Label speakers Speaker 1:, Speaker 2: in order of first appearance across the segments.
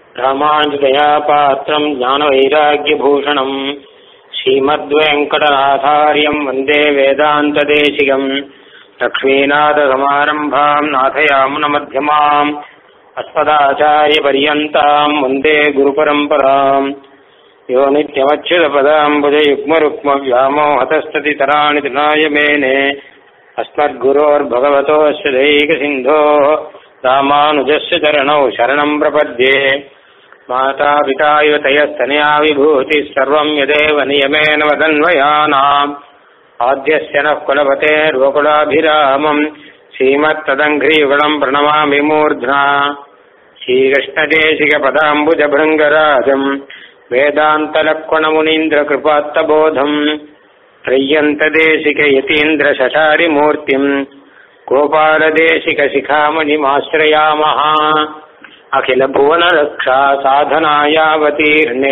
Speaker 1: ராமாஞ்சதயா பாத்திரம் ஞானவைராக்கியபூஷணம் ஸ்ரீமத்வேங்கடநாதாரியம் வந்தே வேதாந்ததேசிகம் லக்ஷ்மீநாதசமாரம்பாம் நாதயாமுனமத்தியமாம் अस्मदाचार्यपर्यन्ताम् वन्दे गुरुपरम्पराम् यो नित्यमच्युतपदाम्बुजयुग्मरुक्मव्यामोहतस्ततितराणि तृणाय मेने अस्मद्गुरोर्भगवतोऽस्य दैकसिन्धोः रामानुजस्य चरणौ शरणम् प्रपद्ये मातापिता युवतयस्तनया विभूतिः सर्वम् यदेव नियमेन वदन्वयानाम् आद्यस्य नः कुलपतेर्वकुलाभिरामम् श्रीमत्तदङ्घ्रियुगलम् प्रणमामि मूर्ध्ना श्रीकृष्णदेशिकपदाम्बुजभृङ्गराजम् वेदान्तलक्वणमुनीन्द्रकृपात्तबोधम् त्रय्यन्तदेशिकयतीन्द्रशठारिमूर्तिम् गोपालदेशिकशिखामणिमाश्रयामः अखिलभुवनरक्षा साधनायावतीर्णे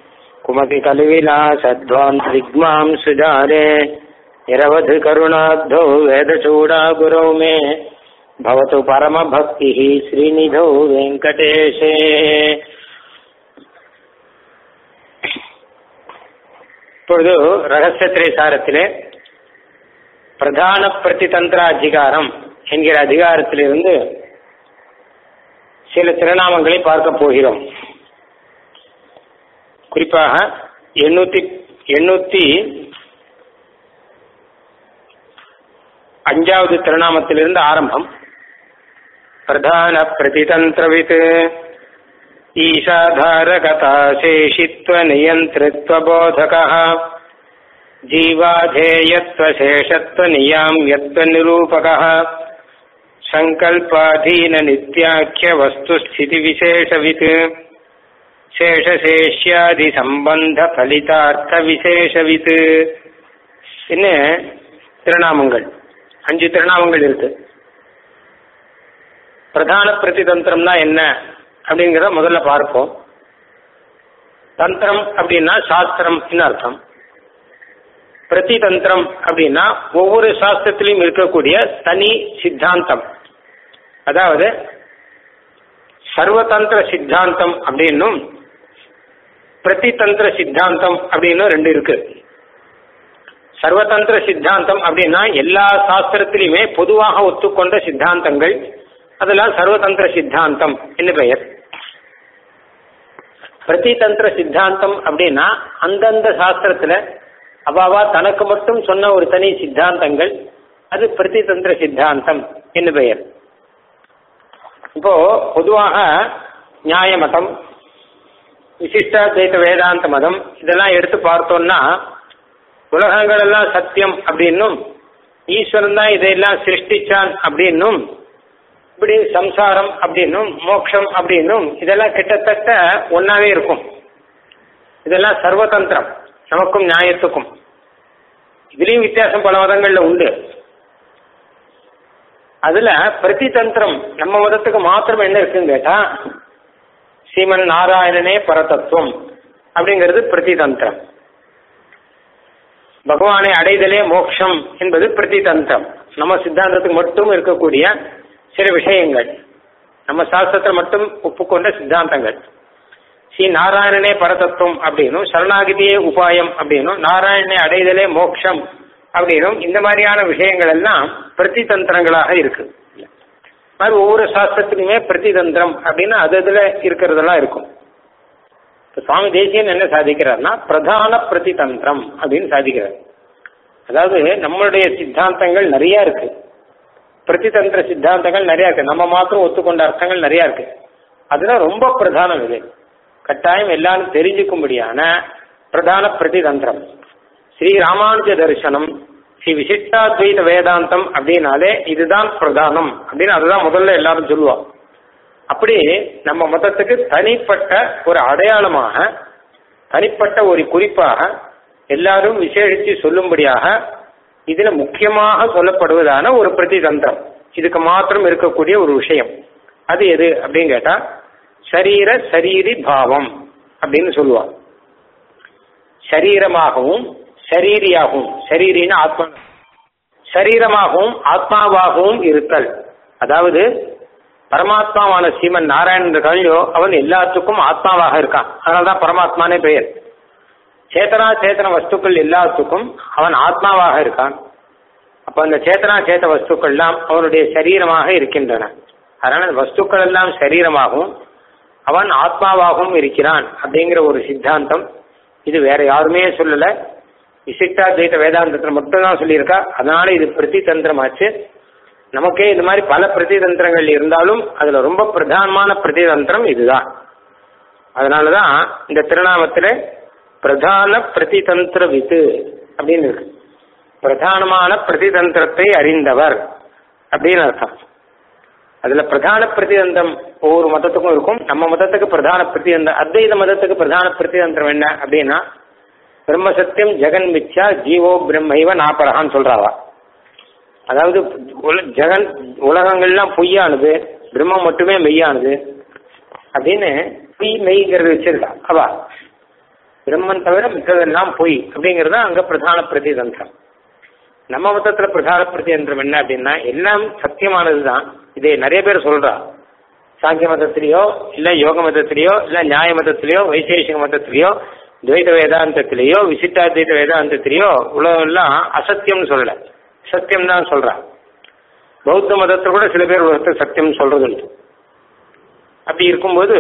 Speaker 1: कुमतिकलिविलासध्वान्तरिग्मां सुजारे निरवधिकरुणाब्धौ वेदचूडागुरौ मे भवतु परमभक्तिः श्रीनिधौ वेङ्कटेशे இப்பொழுது ரகசியத்திரை சாரத்திலே பிரதான பிரதிதந்திர அதிகாரம் என்கிற அதிகாரத்திலிருந்து சில திருநாமங்களை பார்க்க போகிறோம் குறிப்பாக எண்ணூத்தி எண்ணூத்தி அஞ்சாவது திருநாமத்திலிருந்து ஆரம்பம் பிரதான பிரதிதந்திரவித் ஈஷாதாரகதா சேஷித்வ நியந்திருத்வபோதகः जीवाधेयत्वशेषत्व नियाम्यत्व निरूपकः सङ्कल्पाधीन नित्याख्य वस्तुस्थितिविशेषवित् சேஷசேஷ்யாதி சம்பந்த பலிதார்த்த விசேஷவித்து என்ன திருநாமங்கள் அஞ்சு திருநாமங்கள் இருக்கு பிரதான பிரதிதந்திரம்னா என்ன அப்படிங்கிறத முதல்ல பார்ப்போம் தந்திரம் அப்படின்னா சாஸ்திரம் அர்த்தம் பிரதிதந்திரம் அப்படின்னா ஒவ்வொரு சாஸ்திரத்திலையும் இருக்கக்கூடிய தனி சித்தாந்தம் அதாவது சர்வதந்திர சித்தாந்தம் அப்படின்னும் பிரதிதந்திர சித்தாந்தம் அப்படின்னு ரெண்டு இருக்கு சர்வதந்திர சித்தாந்தம் அப்படின்னா எல்லா சாஸ்திரத்திலையுமே பொதுவாக ஒத்துக்கொண்ட சித்தாந்தங்கள் அதெல்லாம் சர்வதந்திர சித்தாந்தம் என்று பெயர் பிரதிதந்திர சித்தாந்தம் அப்படின்னா அந்தந்த சாஸ்திரத்துல அவாவா தனக்கு மட்டும் சொன்ன ஒரு தனி சித்தாந்தங்கள் அது பிரதிதந்திர சித்தாந்தம் என்று பெயர் இப்போ பொதுவாக நியாய மதம் விசிஷ்டாத்வைத வேதாந்த மதம் இதெல்லாம் எடுத்து பார்த்தோம்னா உலகங்கள் எல்லாம் சத்தியம் அப்படின்னும் ஈஸ்வரன் தான் இதையெல்லாம் சிருஷ்டிச்சான் அப்படின்னும் இப்படி சம்சாரம் அப்படின்னும் மோட்சம் அப்படின்னும் இதெல்லாம் கிட்டத்தட்ட ஒன்னாவே இருக்கும் இதெல்லாம் சர்வதந்திரம் நமக்கும் நியாயத்துக்கும் இதுலயும் வித்தியாசம் பல மதங்கள்ல உண்டு அதுல பிரதிதந்திரம் நம்ம மதத்துக்கு மாத்திரம் என்ன இருக்குன்னு கேட்டா ஸ்ரீமன் நாராயணனே பரதத்துவம் அப்படிங்கிறது பிரதிதந்திரம் பகவானை அடைதலே மோட்சம் என்பது பிரதிதந்திரம் நம்ம சித்தாந்தத்துக்கு மட்டும் இருக்கக்கூடிய சில விஷயங்கள் நம்ம சாஸ்திரத்தில் மட்டும் ஒப்புக்கொண்ட சித்தாந்தங்கள் ஸ்ரீ நாராயணனே பரதத்துவம் அப்படின்னும் சரணாகிதியே உபாயம் அப்படின்னும் நாராயணனை அடைதலே மோட்சம் அப்படின்னும் இந்த மாதிரியான விஷயங்கள் எல்லாம் பிரதிதந்திரங்களாக இருக்கு மாதிரி ஒவ்வொரு சாஸ்திரத்திலுமே பிரதிதந்திரம் அப்படின்னு அது அதுல இருக்கிறதெல்லாம் இருக்கும் இப்போ சுவாமி தேசியன் என்ன சாதிக்கிறார்னா பிரதான பிரதிதந்திரம் அப்படின்னு சாதிக்கிறார் அதாவது நம்மளுடைய சித்தாந்தங்கள் நிறைய இருக்கு பிரதிதந்திர சித்தாந்தங்கள் நிறைய இருக்கு நம்ம மாத்திரம் ஒத்துக்கொண்ட அர்த்தங்கள் நிறைய இருக்கு அதுல ரொம்ப பிரதானம் இது கட்டாயம் எல்லாரும் தெரிஞ்சுக்கும்படியான பிரதான பிரதிதந்திரம் ஸ்ரீ ராமானுஜ தரிசனம் ஸ்ரீ விசிஷ்டாத்வைத வேதாந்தம் அப்படின்னாலே இதுதான் பிரதானம் அப்படின்னு அதுதான் முதல்ல எல்லாரும் சொல்லுவோம் அப்படி நம்ம மதத்துக்கு தனிப்பட்ட ஒரு அடையாளமாக தனிப்பட்ட ஒரு குறிப்பாக எல்லாரும் விசேஷித்து சொல்லும்படியாக இதுல முக்கியமாக சொல்லப்படுவதான ஒரு பிரதிதந்திரம் இதுக்கு மாத்திரம் இருக்கக்கூடிய ஒரு விஷயம் அது எது அப்படின்னு கேட்டா சரீர சரீரி பாவம் அப்படின்னு சொல்லுவான் சரீரமாகவும் சரீரியாகவும் சரீரின்னு ஆத்மா சரீரமாகவும் ஆத்மாவாகவும் இருத்தல் அதாவது பரமாத்மாவான சீமன் நாராயணன் இருக்கானோ அவன் எல்லாத்துக்கும் ஆத்மாவாக இருக்கான் அதனால்தான் பரமாத்மானே பெயர் சேத்தனா சேத்தன வஸ்துக்கள் எல்லாத்துக்கும் அவன் ஆத்மாவாக இருக்கான் அப்ப அந்த சேத்தனா சேத்த வஸ்துக்கள் எல்லாம் அவனுடைய சரீரமாக இருக்கின்றன அதனால வஸ்துக்கள் எல்லாம் சரீரமாகவும் அவன் ஆத்மாவாகவும் இருக்கிறான் அப்படிங்கிற ஒரு சித்தாந்தம் இது வேற யாருமே சொல்லல விசிஷ்டாத்வைத வேதாந்தத்தில் மட்டும்தான் சொல்லியிருக்கா அதனால இது பிரதி தந்திரமாச்சு நமக்கே இந்த மாதிரி பல பிரதிதந்திரங்கள் இருந்தாலும் அதுல ரொம்ப பிரதானமான பிரதிதந்திரம் இதுதான் அதனாலதான் இந்த திருநாமத்துல பிரதான பிரதிதந்திர வித்து அப்படின்னு இருக்கு பிரதானமான பிரதிதந்திரத்தை அறிந்தவர் அப்படின்னு அர்த்தம் அதுல பிரதான பிரதிதந்தம் ஒவ்வொரு மதத்துக்கும் இருக்கும் நம்ம மதத்துக்கு பிரதான பிரதிதந்தம் அத்வைத மதத்துக்கு பிரதான பிரதிதந்திரம் என்ன அப்படின்னா பிரம்ம சத்தியம் ஜெகன் மிச்சா ஜீவோ பிரம்மைவ நாப்பரகான்னு சொல்றாவா அதாவது உல- ஜெகன் உலகங்கள்லாம் பொய்யானது பிரம்மம் மட்டுமே மெய்யானது அப்படின்னு பொய் மெய்ங்கிறது வச்சிருக்கா அவா பிரம்மன் தவிர மித்ததெல்லாம் பொய் அப்படிங்கிறது தான் அங்க பிரதான பிரதிதந்திரம் நம்ம மதத்துல பிரதான பிரதிதந்திரம் என்ன அப்படின்னா எல்லாம் சத்தியமானது தான் இதை நிறைய பேர் சொல்றா சாங்கிய மதத்திலேயோ இல்ல யோக மதத்திலேயோ இல்ல நியாய மதத்திலேயோ வைசேஷிக மதத்திலேயோ துவைத வேதாந்தத்திலேயோ விசிட்டாத்வைத வேதாந்தத்திலேயோ உலகம் எல்லாம் அசத்தியம்னு சொல்லல சத்தியம் தான் சொல்றா பௌத்த மதத்துல கூட சில பேர் உலகத்தை சத்தியம் சொல்றது உண்டு அப்படி இருக்கும்போது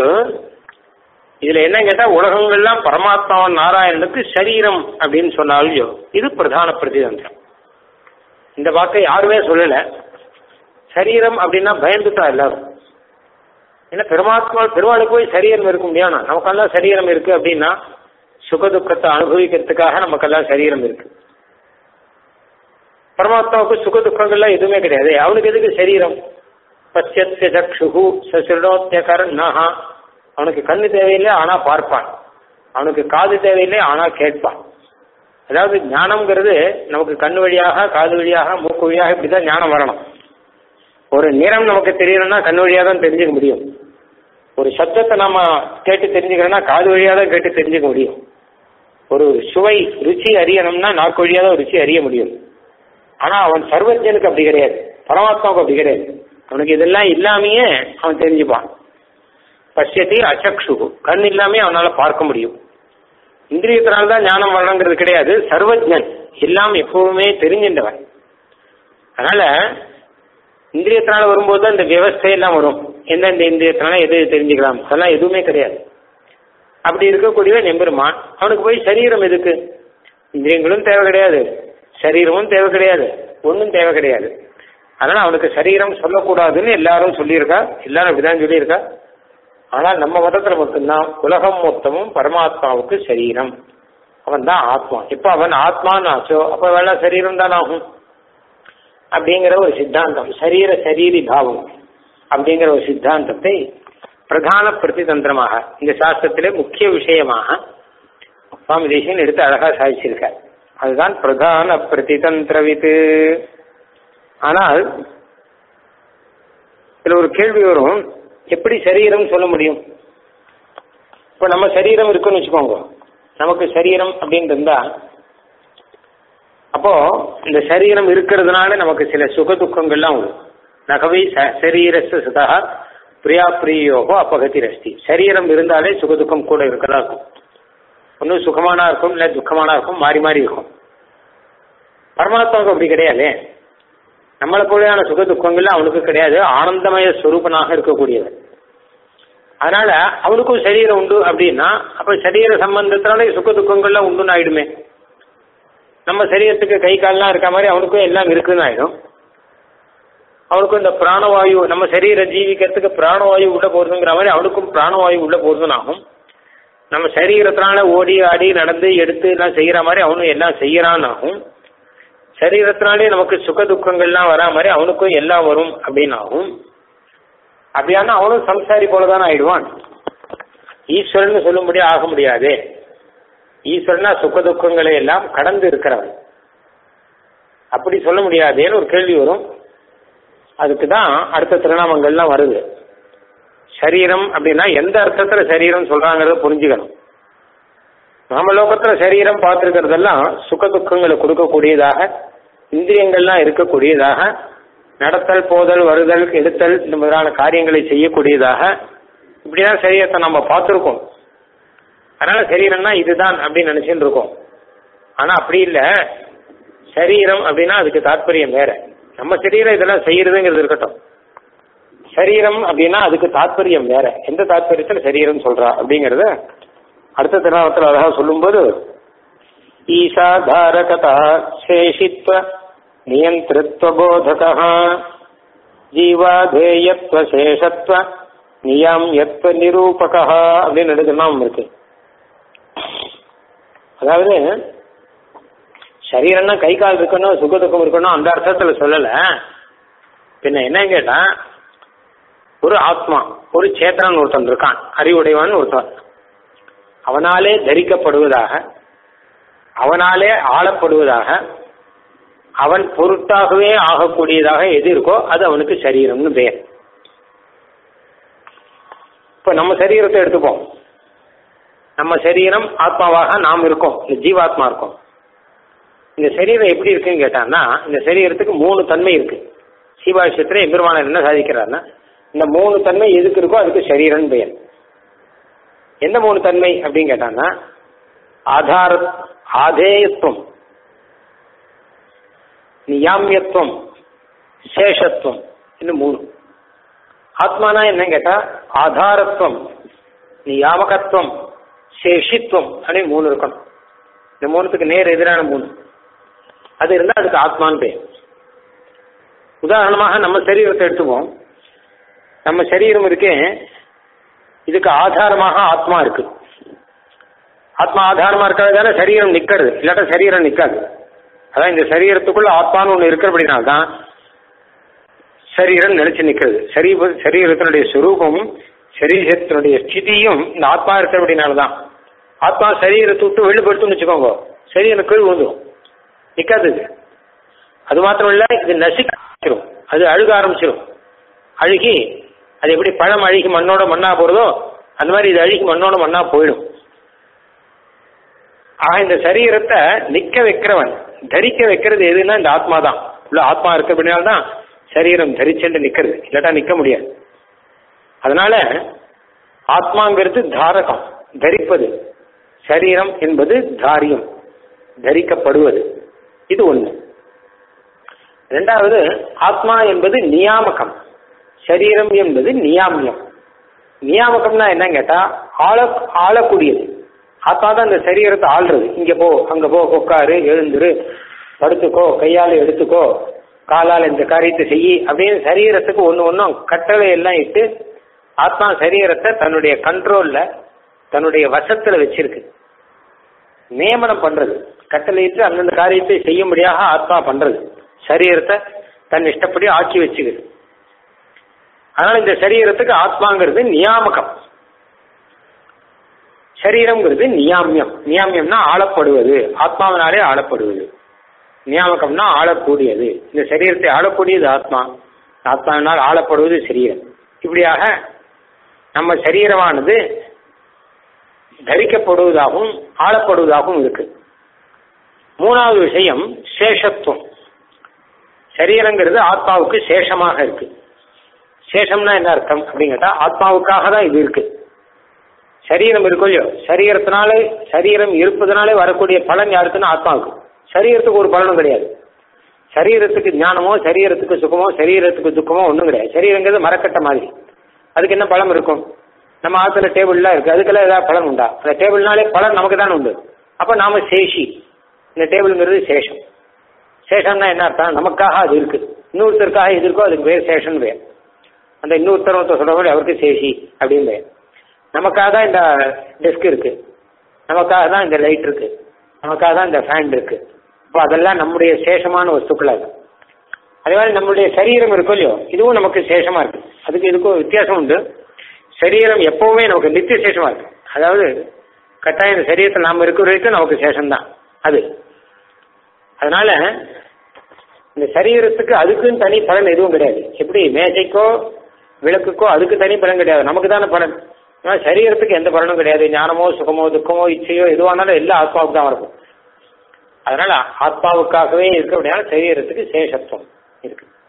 Speaker 1: இதுல என்ன கேட்டா உலகங்கள்லாம் பரமாத்மாவன் நாராயணனுக்கு சரீரம் அப்படின்னு சொன்னாலும் இது பிரதான பிரதிதந்திரம் இந்த வாக்கை யாருமே சொல்லல சரீரம் அப்படின்னா பயந்துட்டா எல்லாரும் ஏன்னா பெருமாத்மா பெருமாளுக்கு போய் சரீரம் இருக்க முடியாது நமக்கெல்லாம் சரீரம் இருக்கு அப்படின்னா சுக துக்கத்தை அனுபவிக்கிறதுக்காக நமக்கெல்லாம் சரீரம் இருக்கு பரமாத்மாவுக்கு சுக துக்கங்கள்லாம் எதுவுமே கிடையாது அவனுக்கு எதுக்கு சரீரம் பச்சத்திய சக்ஷுகு சசிரணோத்தியகரன் நஹா அவனுக்கு கண்ணு தேவையில்லை ஆனா பார்ப்பான் அவனுக்கு காது தேவையில்லை ஆனா கேட்பான் அதாவது ஞானம்ங்கிறது நமக்கு கண்ணு வழியாக காது வழியாக மூக்கு வழியாக இப்படிதான் ஞானம் வரணும் ஒரு நிறம் நமக்கு தெரியணும்னா கண்ணு வழியாக தான் தெரிஞ்சுக்க முடியும் ஒரு சத்தத்தை நாம கேட்டு தெரிஞ்சுக்கிறோம்னா காது வழியாக தான் கேட்டு தெரிஞ்சுக்க முடியும் ஒரு சுவை ருச்சி அறியணும்னா நாக்கு வழியாக தான் ருச்சி அறிய முடியும் ஆனா அவன் சர்வஜனுக்கு அப்படி கிடையாது பரமாத்மாவுக்கு அப்படி கிடையாது அவனுக்கு இதெல்லாம் இல்லாமையே அவன் தெரிஞ்சுப்பான் பசியத்தி அச்சக்ஷு கண் இல்லாமே அவனால பார்க்க முடியும் இந்திரியத்தினால தான் ஞானம் வரணுங்கிறது கிடையாது சர்வஜன் எல்லாம் எப்பவுமே தெரிஞ்சின்றவன் அதனால இந்திரியத்தினால வரும்போது தான் இந்த வியவஸ்தையெல்லாம் வரும் எந்தெந்த இந்திரியத்தினால எது தெரிஞ்சுக்கலாம் அதெல்லாம் எதுவுமே கிடையாது அப்படி இருக்கக்கூடியவன் எம்பெருமான் அவனுக்கு போய் சரீரம் எதுக்கு இந்திரியங்களும் தேவை கிடையாது சரீரமும் தேவை கிடையாது ஒன்றும் தேவை கிடையாது அதனால அவனுக்கு சரீரம் சொல்லக்கூடாதுன்னு எல்லாரும் சொல்லியிருக்கா எல்லாரும் அப்படிதான் சொல்லியிருக்கா ஆனால் நம்ம மதத்துல மட்டும்தான் உலகம் மொத்தமும் பரமாத்மாவுக்கு சரீரம் அவன் தான் ஆத்மா இப்ப அவன் ஆத்மான்னு ஆச்சோ அப்ப வேணா சரீரம் தான் ஆகும் அப்படிங்கிற ஒரு சித்தாந்தம் சரீர சரீரி பாவம் அப்படிங்கிற ஒரு சித்தாந்தத்தை பிரதான பிரதிதந்திரமாக இந்த சாஸ்திரத்திலே முக்கிய விஷயமாக சுவாமி தேசியன் எடுத்து அழகா சாதிச்சிருக்கார் அதுதான் பிரதான பிரதிதந்திரவித்து ஆனால் இதுல ஒரு கேள்வி வரும் எப்படி சரீரம் சொல்ல முடியும் இப்ப நம்ம சரீரம் இருக்குன்னு வச்சுக்கோங்க நமக்கு சரீரம் அப்படின்னு இருந்தா அப்போ இந்த சரீரம் இருக்கிறதுனால நமக்கு சில சுக துக்கங்கள்லாம் வரும் நகவை ச- சரீரஸ்ய சுதா பிரியா பிரியோகோ அப்பகதி ரஸ்தி சரீரம் இருந்தாலே சுக துக்கம் கூட இருக்கதா இருக்கும் ஒன்றும் சுகமானா இருக்கும் இல்லை துக்கமானா இருக்கும் மாறி மாறி இருக்கும் பரமாத்மாவுக்கு அப்படி கிடையாது நம்மளை போലെயான சுக துக்கங்கள்லாம் அவனுக்கு கிடையாது ஆனந்தமய ஸ்வரூபனாக இருக்கக்கூடியவன் அதனால அவனுக்கும் சரீரம் உண்டு அப்படின்னா அப்ப சரீர சம்பந்தத்தினாலே சுக துக்கங்கள்லாம் உண்டுன்னு ஆயிடுமே நம்ம சரீரத்துக்கு கை கால்லாம் இருக்க மாதிரி அவனுக்கும் எல்லாம் இருக்குன்னு ஆயிடும் அவனுக்கும் இந்த பிராணவாயு நம்ம சரீரம் ஜீவிக்கிறதுக்கு பிராணவாயு உள்ள போறதுங்கிற மாதிரி அவனுக்கும் பிராணவாயு உள்ள போறதுன்னு ஆகும் நம்ம சரீரத்தினால ஓடி ஆடி நடந்து எடுத்து எல்லாம் செய்யற மாதிரி அவனும் எல்லாம் செய்யறான்னு ஆகும் சரீரத்தினாலே நமக்கு சுக துக்கங்கள்லாம் வரா மாதிரி அவனுக்கும் எல்லாம் வரும் அப்படின்னு ஆகும் அப்படியானா அவனும் சம்சாரி போலதான் ஆயிடுவான் ஈஸ்வரன் சொல்லும்படி ஆக முடியாது ஈஸ்வரனா சுக துக்கங்களை எல்லாம் கடந்து இருக்கிறவன் அப்படி சொல்ல முடியாதேன்னு ஒரு கேள்வி வரும் அதுக்கு தான் அடுத்த திருநாமங்கள்லாம் வருது சரீரம் அப்படின்னா எந்த அர்த்தத்துல சரீரம் சொல்றாங்கிறத புரிஞ்சுக்கணும் நாம லோகத்துல சரீரம் பார்த்துருக்கிறதெல்லாம் சுக துக்கங்களை கொடுக்கக்கூடியதாக இந்திரியங்கள்லாம் இருக்கக்கூடியதாக நடத்தல் போதல் வருதல் எடுத்தல் இந்த முதலான காரியங்களை செய்யக்கூடியதாக இப்படிதான் சரீரத்தை நம்ம பார்த்துருக்கோம் அதனால சரீரம்னா இதுதான் அப்படின்னு நினைச்சுட்டு இருக்கோம் ஆனா அப்படி இல்ல சரீரம் அப்படின்னா அதுக்கு தாற்பயம் வேற நம்ம சரீரம் இதெல்லாம் செய்யறதுங்கிறது இருக்கட்டும் சரீரம் அப்படின்னா அதுக்கு தாற்பயம் வேற எந்த தாற்பயத்துல சரீரம் சொல்றா அப்படிங்கறத அடுத்த திருநாமத்தில் அழகா சொல்லும்போது ஈசா தாரகதா சேஷித்வ நியந்திருத்வ போதக ஜீவாதேயத்வ சேஷத்வ நியாம்யத்வ நிரூபக அப்படின்னு ரெண்டு திருநாமம் இருக்கு அதாவது சரீரம்னா கை கால் இருக்கணும் சுக துக்கம் இருக்கணும் அந்த அர்த்தத்துல சொல்லல பின்ன என்ன கேட்டா ஒரு ஆத்மா ஒரு சேத்திரன் ஒருத்தன் இருக்கான் அறிவுடையவன் ஒருத்தன் அவனாலே தரிக்கப்படுவதாக அவனாலே ஆளப்படுவதாக அவன் பொருட்டாகவே ஆகக்கூடியதாக எது இருக்கோ அது அவனுக்கு சரீரம்னு பெயர் இப்ப நம்ம சரீரத்தை எடுத்துப்போம் நம்ம சரீரம் ஆத்மாவாக நாம் இருக்கோம் இந்த ஜீவாத்மா இருக்கோம் இந்த சரீரம் எப்படி இருக்குன்னு கேட்டான்னா இந்த சரீரத்துக்கு மூணு தன்மை இருக்கு சீவாஷத்துல எம்பெருமானர் என்ன சாதிக்கிறாருன்னா இந்த மூணு தன்மை எதுக்கு இருக்கோ அதுக்கு சரீரன் பெயர் எந்த மூணு தன்மை அப்படின்னு கேட்டான்னா ஆதார ஆதேயத்துவம் நியாமியத்துவம் சேஷத்துவம் இன்னும் மூணு ஆத்மானா என்ன கேட்டா ஆதாரத்துவம் நியாமகத்துவம் சேஷித்துவம் அப்படின்னு மூணு இருக்கணும் இந்த மூணுத்துக்கு நேர் எதிரான மூணு அது இருந்தால் அதுக்கு ஆத்மான்னு பேர் உதாரணமாக நம்ம சரீரத்தை எடுத்துப்போம் நம்ம சரீரம் இருக்கே இதுக்கு ஆதாரமாக ஆத்மா இருக்கு ஆத்மா ஆதாரமா இருக்கிறது தானே சரீரம் நிக்கிறது இல்லாட்டா சரீரம் நிக்காது அதான் இந்த சரீரத்துக்குள்ள ஆத்மான்னு ஒண்ணு இருக்கிறபடினால்தான் சரீரம் நிலைச்சு நிக்கிறது சரீர சரீரத்தினுடைய சுரூபமும் சரீரத்தினுடைய ஸ்திதியும் இந்த ஆத்மா இருக்கிறபடினால்தான் ஆத்மா சரீரத்தை விட்டு வெளிப்படுத்தும்னு வச்சுக்கோங்க சரீரம் கீழ் வந்துடும் நிக்காது இது அது மாத்திரம் இல்ல இது நசிக்க ஆரம்பிச்சிடும் அது அழுக ஆரம்பிச்சிடும் அழுகி அது எப்படி பழம் அழுகி மண்ணோட மண்ணா போறதோ அந்த மாதிரி இது அழுகி மண்ணோட மண்ணா போயிடும் ஆக இந்த சரீரத்தை நிக்க வைக்கிறவன் தரிக்க வைக்கிறது எதுன்னா இந்த ஆத்மா தான் உள்ள ஆத்மா இருக்கிறபடினால்தான் சரீரம் தரிச்சுட்டு நிக்கிறது இல்லாட்டா நிக்க முடியாது அதனால ஆத்மாங்கிறது தாரகம் தரிப்பது சரீரம் என்பது தாரியம் தரிக்கப்படுவது இது ஒண்ணு ரெண்டாவது ஆத்மா என்பது நியாமகம் சரீரம் என்பது நியாமியம் நியாமகம்னா என்ன கேட்டா ஆள ஆளக்கூடியது ஆத்மா தான் இந்த சரீரத்தை ஆள்றது இங்க போ அங்க போ உட்காரு எழுந்துரு படுத்துக்கோ கையால எடுத்துக்கோ காலால் இந்த காரியத்தை செய்யி அப்படின்னு சரீரத்துக்கு ஒன்று ஒன்றும் கட்டளை எல்லாம் இட்டு ஆத்மா சரீரத்தை தன்னுடைய கண்ட்ரோல்ல தன்னுடைய வசத்துல வச்சிருக்கு நியமனம் பண்றது கட்டளையிட்டு அந்தந்த காரியத்தை செய்யும்படியாக ஆத்மா பண்றது சரீரத்தை தன் இஷ்டப்படி ஆக்கி வச்சுக்குது அதனால இந்த சரீரத்துக்கு ஆத்மாங்கிறது நியாமகம் சரீரம்ங்கிறது நியாமியம் நியாமியம்னா ஆளப்படுவது ஆத்மாவினாலே ஆளப்படுவது நியாமகம்னா ஆளக்கூடியது இந்த சரீரத்தை ஆளக்கூடியது ஆத்மா ஆத்மாவினால் ஆளப்படுவது சரீரம் இப்படியாக நம்ம சரீரமானது தரிக்கப்படுவதாகவும் ஆளப்படுவதாகவும் இருக்கு மூணாவது விஷயம் சேஷத்துவம் சரீரங்கிறது ஆத்மாவுக்கு சேஷமாக இருக்கு சேஷம்னா என்ன அர்த்தம் அப்படின்னு கேட்டா ஆத்மாவுக்காக தான் இது இருக்கு சரீரம் இருக்கும் இல்லையோ சரீரத்தினாலே சரீரம் இருப்பதனாலே வரக்கூடிய பலன் யாருக்குன்னா ஆத்மாவுக்கு சரீரத்துக்கு ஒரு பலனும் கிடையாது சரீரத்துக்கு ஞானமோ சரீரத்துக்கு சுகமோ சரீரத்துக்கு துக்கமோ ஒன்றும் கிடையாது சரீரங்கிறது மரக்கட்ட மாதிரி அதுக்கு என்ன பலம் இருக்கும் நம்ம ஆத்துல டேபிள்லாம் இருக்கு அதுக்கெல்லாம் ஏதாவது பலன் உண்டா அந்த டேபிள்னாலே பலன் நமக்கு தானே உண்டு அப்ப நாம சேஷி இந்த டேபிள்ங்கிறது சேஷம் சேஷம்னா என்ன அர்த்தம் நமக்காக அது இருக்கு இன்னொருத்தருக்காக இது இருக்கோ அதுக்கு பேர் சேஷன் பேர் அந்த இன்னொருத்தர் ஒருத்தர் சொல்ற மாதிரி அவருக்கு சேஷி அப்படின்னு பேர் நமக்காக தான் இந்த டெஸ்க் இருக்கு நமக்காக தான் இந்த லைட் இருக்கு நமக்காக தான் இந்த ஃபேன் இருக்கு இப்போ அதெல்லாம் நம்முடைய சேஷமான வஸ்துக்களா இருக்கு அதே மாதிரி நம்மளுடைய சரீரம் இருக்கும் இல்லையோ இதுவும் நமக்கு சேஷமா இருக்கு அதுக்கு இதுக்கும் வித்தியாசம் உண்டு சரீரம் எப்பவுமே நமக்கு நித்திய சேஷமா இருக்கு அதாவது கட்டாயம் இந்த சரீரத்தில் நாம இருக்கிற வரைக்கும் நமக்கு சேஷம்தான் அது அதனால இந்த சரீரத்துக்கு அதுக்குன்னு தனி பலன் எதுவும் கிடையாது எப்படி மேஜைக்கோ விளக்குக்கோ அதுக்கு தனி பலன் கிடையாது நமக்கு தானே பலன் ஆனா சரீரத்துக்கு எந்த பலனும் கிடையாது ஞானமோ சுகமோ துக்கமோ இச்சையோ எதுவானாலும் எல்லாம் ஆத்மாவுக்கு தான் இருக்கும் அதனால ஆத்மாவுக்காகவே இருக்க அப்படின்னா சரீரத்துக்கு சேஷத்துவம் இருக்கு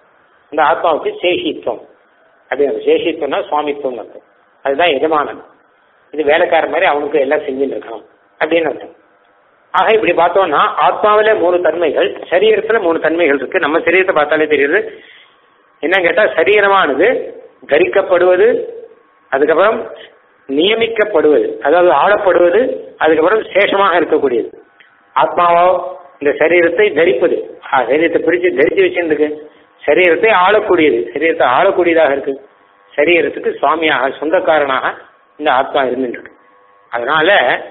Speaker 1: அந்த ஆத்மாவுக்கு சேஷித்துவம் அப்படின்னு சேஷித்துவம்னா சுவாமித்துவம் அர்த்தம் அதுதான் எஜமானன் இது வேலைக்காரன் மாதிரி அவனுக்கு எல்லாம் செஞ்சுட்டு இருக்கணும் அப்படின்னு அர்த்தம் ஆக இப்படி பார்த்தோம்னா ஆத்மாவில மூணு தன்மைகள் சரீரத்துல மூணு தன்மைகள் இருக்கு நம்ம சரீரத்தை பார்த்தாலே தெரியுது என்ன கேட்டா சரீரமானது தரிக்கப்படுவது அதுக்கப்புறம் நியமிக்கப்படுவது அதாவது ஆளப்படுவது அதுக்கப்புறம் சேஷமாக இருக்கக்கூடியது ஆத்மாவோ இந்த சரீரத்தை தரிப்பது ஆ, சரீரத்தை பிரிச்சு தரிச்சு வச்சிருக்கு சரீரத்தை ஆளக்கூடியது சரீரத்தை ஆளக்கூடியதாக இருக்கு சரீரத்துக்கு சுவாமியாக சொந்தக்காரனாக இந்த ஆத்மா இருந்துருக்கு அதனால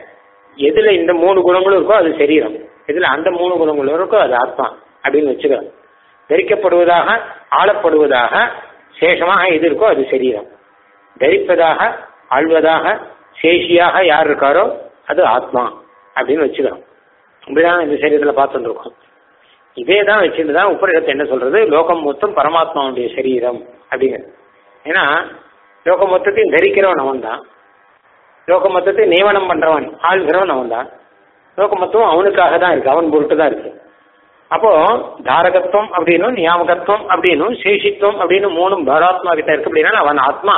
Speaker 1: எதுல இந்த மூணு குணங்களும் இருக்கோ அது சரீரம் எதுல அந்த மூணு குணங்களும் இருக்கோ அது ஆத்மா அப்படின்னு வச்சுக்கலாம் தரிக்கப்படுவதாக ஆளப்படுவதாக சேஷமாக எது இருக்கோ அது சரீரம் தரிப்பதாக ஆள்வதாக சேஷியாக யார் இருக்காரோ அது ஆத்மா அப்படின்னு வச்சுக்கிறோம் இப்படிதான் இந்த சரீரத்துல பார்த்துட்டு இருக்கோம் இதே தான் வச்சுட்டு தான் உபரிடத்தை என்ன சொல்றது லோகம் மொத்தம் பரமாத்மாவுடைய சரீரம் அப்படிங்கிறது ஏன்னா லோகம் மொத்தத்தையும் தரிக்கிறவன் அவன் தான் லோக மொத்தத்தை நியமனம் பண்றவன் ஆள்கிறவன் அவன் தான் லோக மொத்தம் அவனுக்காக தான் இருக்கு அவன் பொருட்டு தான் இருக்கு அப்போ தாரகத்துவம் அப்படின்னும் நியாமகத்துவம் அப்படின்னும் சேஷித்துவம் அப்படின்னு மூணும் பராத்மா கிட்ட இருக்கு அப்படின்னா அவன் ஆத்மா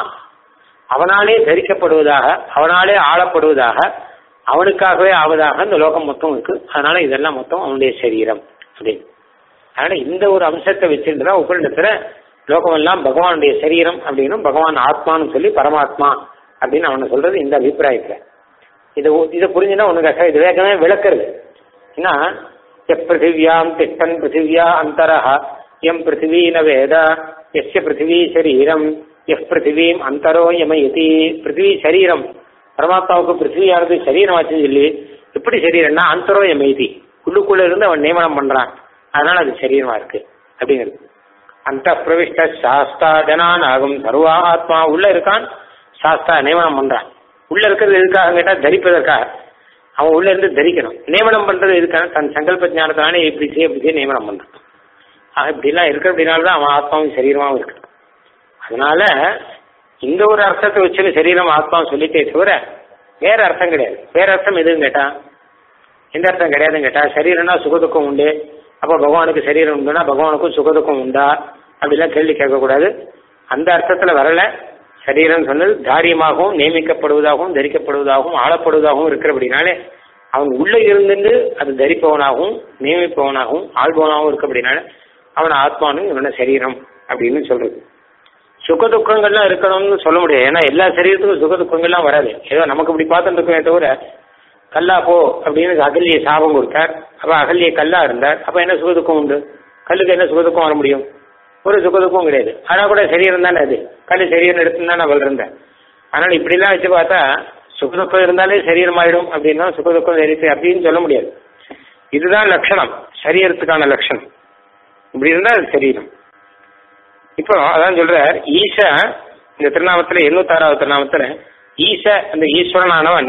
Speaker 1: அவனாலே தரிக்கப்படுவதாக அவனாலே ஆளப்படுவதாக அவனுக்காகவே ஆவதாக இந்த லோகம் மொத்தம் இருக்கு அதனால இதெல்லாம் மொத்தம் அவனுடைய சரீரம் அப்படின்னு அதனால இந்த ஒரு அம்சத்தை வச்சிருந்து தான் உபரிடத்துல லோகம் எல்லாம் பகவானுடைய சரீரம் அப்படின்னும் பகவான் ஆத்மான்னு சொல்லி பரமாத்மா அப்படின்னு அவனை சொல்றது இந்த அபிப்பிராயத்துல இது இதை புரிஞ்சுன்னா உனக்கு இது வேகமே விளக்குறது ஏன்னா எப் பிருத்திவியாம் திஷ்டன் பிருத்திவியா அந்தரஹ எம் பிருத்திவி ந வேத எஸ்ய பிருத்திவி சரீரம் எஃப் பிருத்திவீம் அந்தரோ யமயதி பிருத்திவி சரீரம் பரமாத்மாவுக்கு பிருத்திவியானது சரீரமாச்சுன்னு சொல்லி எப்படி சரீரம்னா அந்தரோ யமயதி உள்ளுக்குள்ள இருந்து அவன் நியமனம் பண்றான் அதனால அது சரீரமா இருக்கு அப்படிங்கிறது அந்த பிரவிஷ்ட சாஸ்தா ஜனானாகும் சர்வா ஆத்மா உள்ள இருக்கான் சாஸ்தா நியமனம் பண்றான் உள்ள இருக்கிறது எதுக்காக கேட்டா தரிப்பதற்காக அவன் உள்ள இருந்து தரிக்கணும் நியமனம் பண்றது எதுக்காக தன் சங்கல்ப ஞானத்தினாலே இப்படி செய்ய இப்படி செய்ய நியமனம் பண்றான் ஆக இப்படிலாம் இருக்கு அப்படின்னால தான் அவன் ஆத்மாவும் சரீரமாவும் இருக்கு அதனால இந்த ஒரு அர்த்தத்தை வச்சு சரீரம் ஆத்மா சொல்லிட்டே தவிர வேற அர்த்தம் கிடையாது வேற அர்த்தம் எதுவும் கேட்டா எந்த அர்த்தம் கிடையாதுன்னு கேட்டா சரீரம்னா சுகதுக்கம் உண்டு அப்போ பகவானுக்கு சரீரம் உண்டுன்னா பகவானுக்கும் சுகதுக்கம் உண்டா அப்படிலாம் கேள்வி கேட்கக்கூடாது அந்த அர்த்தத்துல வரல சரீரம் சொன்னது தாரியமாகவும் நியமிக்கப்படுவதாகவும் தரிக்கப்படுவதாகவும் ஆளப்படுவதாகவும் இருக்கிறபடினாலே அவன் உள்ள இருந்துட்டு அது தரிப்பவனாகவும் நியமிப்பவனாகவும் ஆள்பவனாகவும் இருக்கப்படினால அவன் ஆத்மானும் இவன சரீரம் அப்படின்னு சொல்றது சுக துக்கங்கள்லாம் இருக்கணும்னு சொல்ல முடியாது ஏன்னா எல்லா சரீரத்துக்கும் சுக துக்கங்கள்லாம் வராது ஏதோ நமக்கு இப்படி பார்த்துட்டு இருக்கோமே தவிர கல்லா போ அப்படின்னு அகல்ய சாபம் கொடுத்தார் அப்ப அகல்ய கல்லா இருந்தார் அப்ப என்ன சுகதுக்கம் உண்டு கல்லுக்கு என்ன சுகதுக்கம் வர முடியும் ஒரு சுகதுக்கம் கிடையாது ஆனா கூட சரீரம் தானே அது கல் சரீரம் எடுத்து தான் நான் வளர்ந்தேன் அதனால இப்படிலாம் வச்சு பார்த்தா சுகதுக்கம் இருந்தாலே சரீரம் ஆயிடும் அப்படின்னா சுகதுக்கம் தெரியுது அப்படின்னு சொல்ல முடியாது இதுதான் லட்சணம் சரீரத்துக்கான லட்சணம் இப்படி இருந்தா அது சரீரம் இப்போ அதான் சொல்றார் ஈச இந்த திருநாமத்துல எண்ணூத்தாறாவது திருநாமத்துல ஈச அந்த ஈஸ்வரனானவன்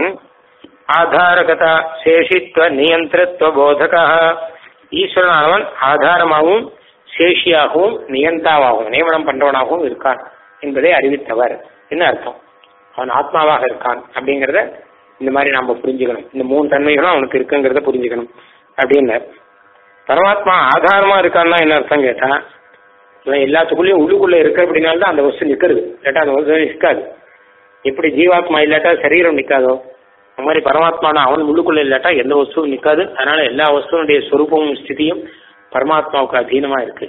Speaker 1: ஆதாரகதா சேஷித்வ நியந்திரத்துவ போதகா ஈஸ்வரனானவன் ஆதாரமாகவும் சேஷியாகவும் நியந்தாவாகவும் நியமனம் பண்றவனாகவும் இருக்கான் என்பதை அறிவித்தவர் என்ன அர்த்தம் அவன் ஆத்மாவாக இருக்கான் அப்படிங்கிறத இந்த மாதிரி நாம புரிஞ்சுக்கணும் இந்த மூணு தன்மைகளும் அவனுக்கு இருக்குங்கிறத புரிஞ்சுக்கணும் அப்படின்னு பரமாத்மா ஆதாரமா இருக்கான்னா என்ன அர்த்தம் கேட்டா இவன் எல்லாத்துக்குள்ளேயும் உள்ளுக்குள்ள இருக்க அப்படின்னால்தான் அந்த வஸ்து நிக்கிறது இல்லாட்டா அந்த வஸ்து நிற்காது எப்படி ஜீவாத்மா இல்லாட்டா சரீரம் நிக்காதோ அந்த மாதிரி பரமாத்மான அவன் உள்ளுக்குள்ள இல்லாட்டா எந்த வஸ்துவும் நிக்காது அதனால எல்லா வஸ்துவனுடைய சொரூபமும் ஸ்திதியும் பரமாத்மாவுக்கு அதீனமா இருக்கு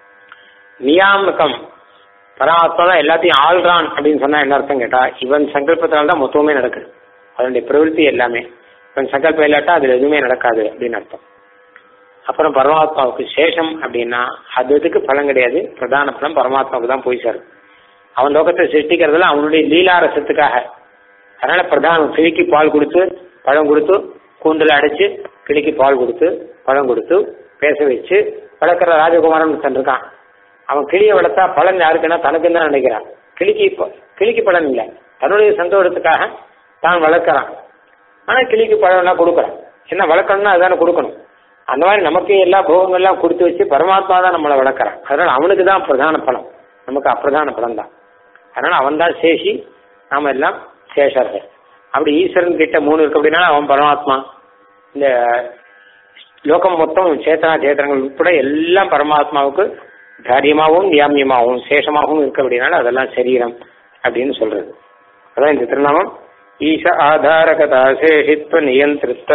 Speaker 1: நியாமகம் பரமாத்மா தான் எல்லாத்தையும் ஆள்றான் அப்படின்னு சொன்னா என்ன அர்த்தம் கேட்டா இவன் சங்கல்பத்தினால தான் மொத்தமே நடக்குது அதனுடைய பிரவருத்தி எல்லாமே இவன் சங்கல்பம் இல்லாட்டா அதுல எதுவுமே நடக்காது அப்படின்னு அர்த்தம் அப்புறம் பரமாத்மாவுக்கு சேஷம் அப்படின்னா அது எதுக்கு பலன் கிடையாது பிரதான பலம் பரமாத்மாவுக்கு தான் போய் சேரும் அவன் லோகத்தை சிருஷ்டிக்கிறதுல அவனுடைய லீலாரசத்துக்காக அதனால பிரதானம் கிளிக்கு பால் கொடுத்து பழம் கொடுத்து கூந்தல அடைச்சு கிளிக்கு பால் கொடுத்து பழம் கொடுத்து பேச வச்சு வளர்க்குற ராஜகுமாரன் ஒருத்தன் இருக்கான் அவன் கிளியை வளர்த்தா பலன் யாருக்குன்னா தனக்கு தான் நினைக்கிறான் கிளிக்கு ப- கிளிக்கு பலன் இல்லை தன்னுடைய சந்தோஷத்துக்காக தான் வளர்க்குறான் ஆனா கிளிக்கு பழம்லாம் கொடுக்குறான் என்ன வளர்க்கணும்னா அதுதானே கொடுக்கணும் அந்த மாதிரி நமக்கு எல்லா போகங்கள்லாம் கொடுத்து வச்சு பரமாத்மா தான் நம்மளை வளர்க்குறான் அதனால அவனுக்கு தான் பிரதான பலம் நமக்கு அப்பிரதான பலம் தான் அதனால அவன் தான் சேஷி நாம எல்லாம் சேஷர்கள் அப்படி ஈஸ்வரன் கிட்ட மூணு இருக்கு அப்படின்னா அவன் பரமாத்மா இந்த லோகம் மொத்தம் சேத்தனா சேத்திரங்கள் உட்பட எல்லாம் பரமாத்மாவுக்கு தாரியமாகவும் நியாமியமாகவும் சேஷமாகவும் இருக்க அப்படின்னால அதெல்லாம் சரீரம் அப்படின்னு சொல்றது அதான் இந்த திருநாமம் ஈச ஆதாரகதா சேஷித்வ நியந்திரித்த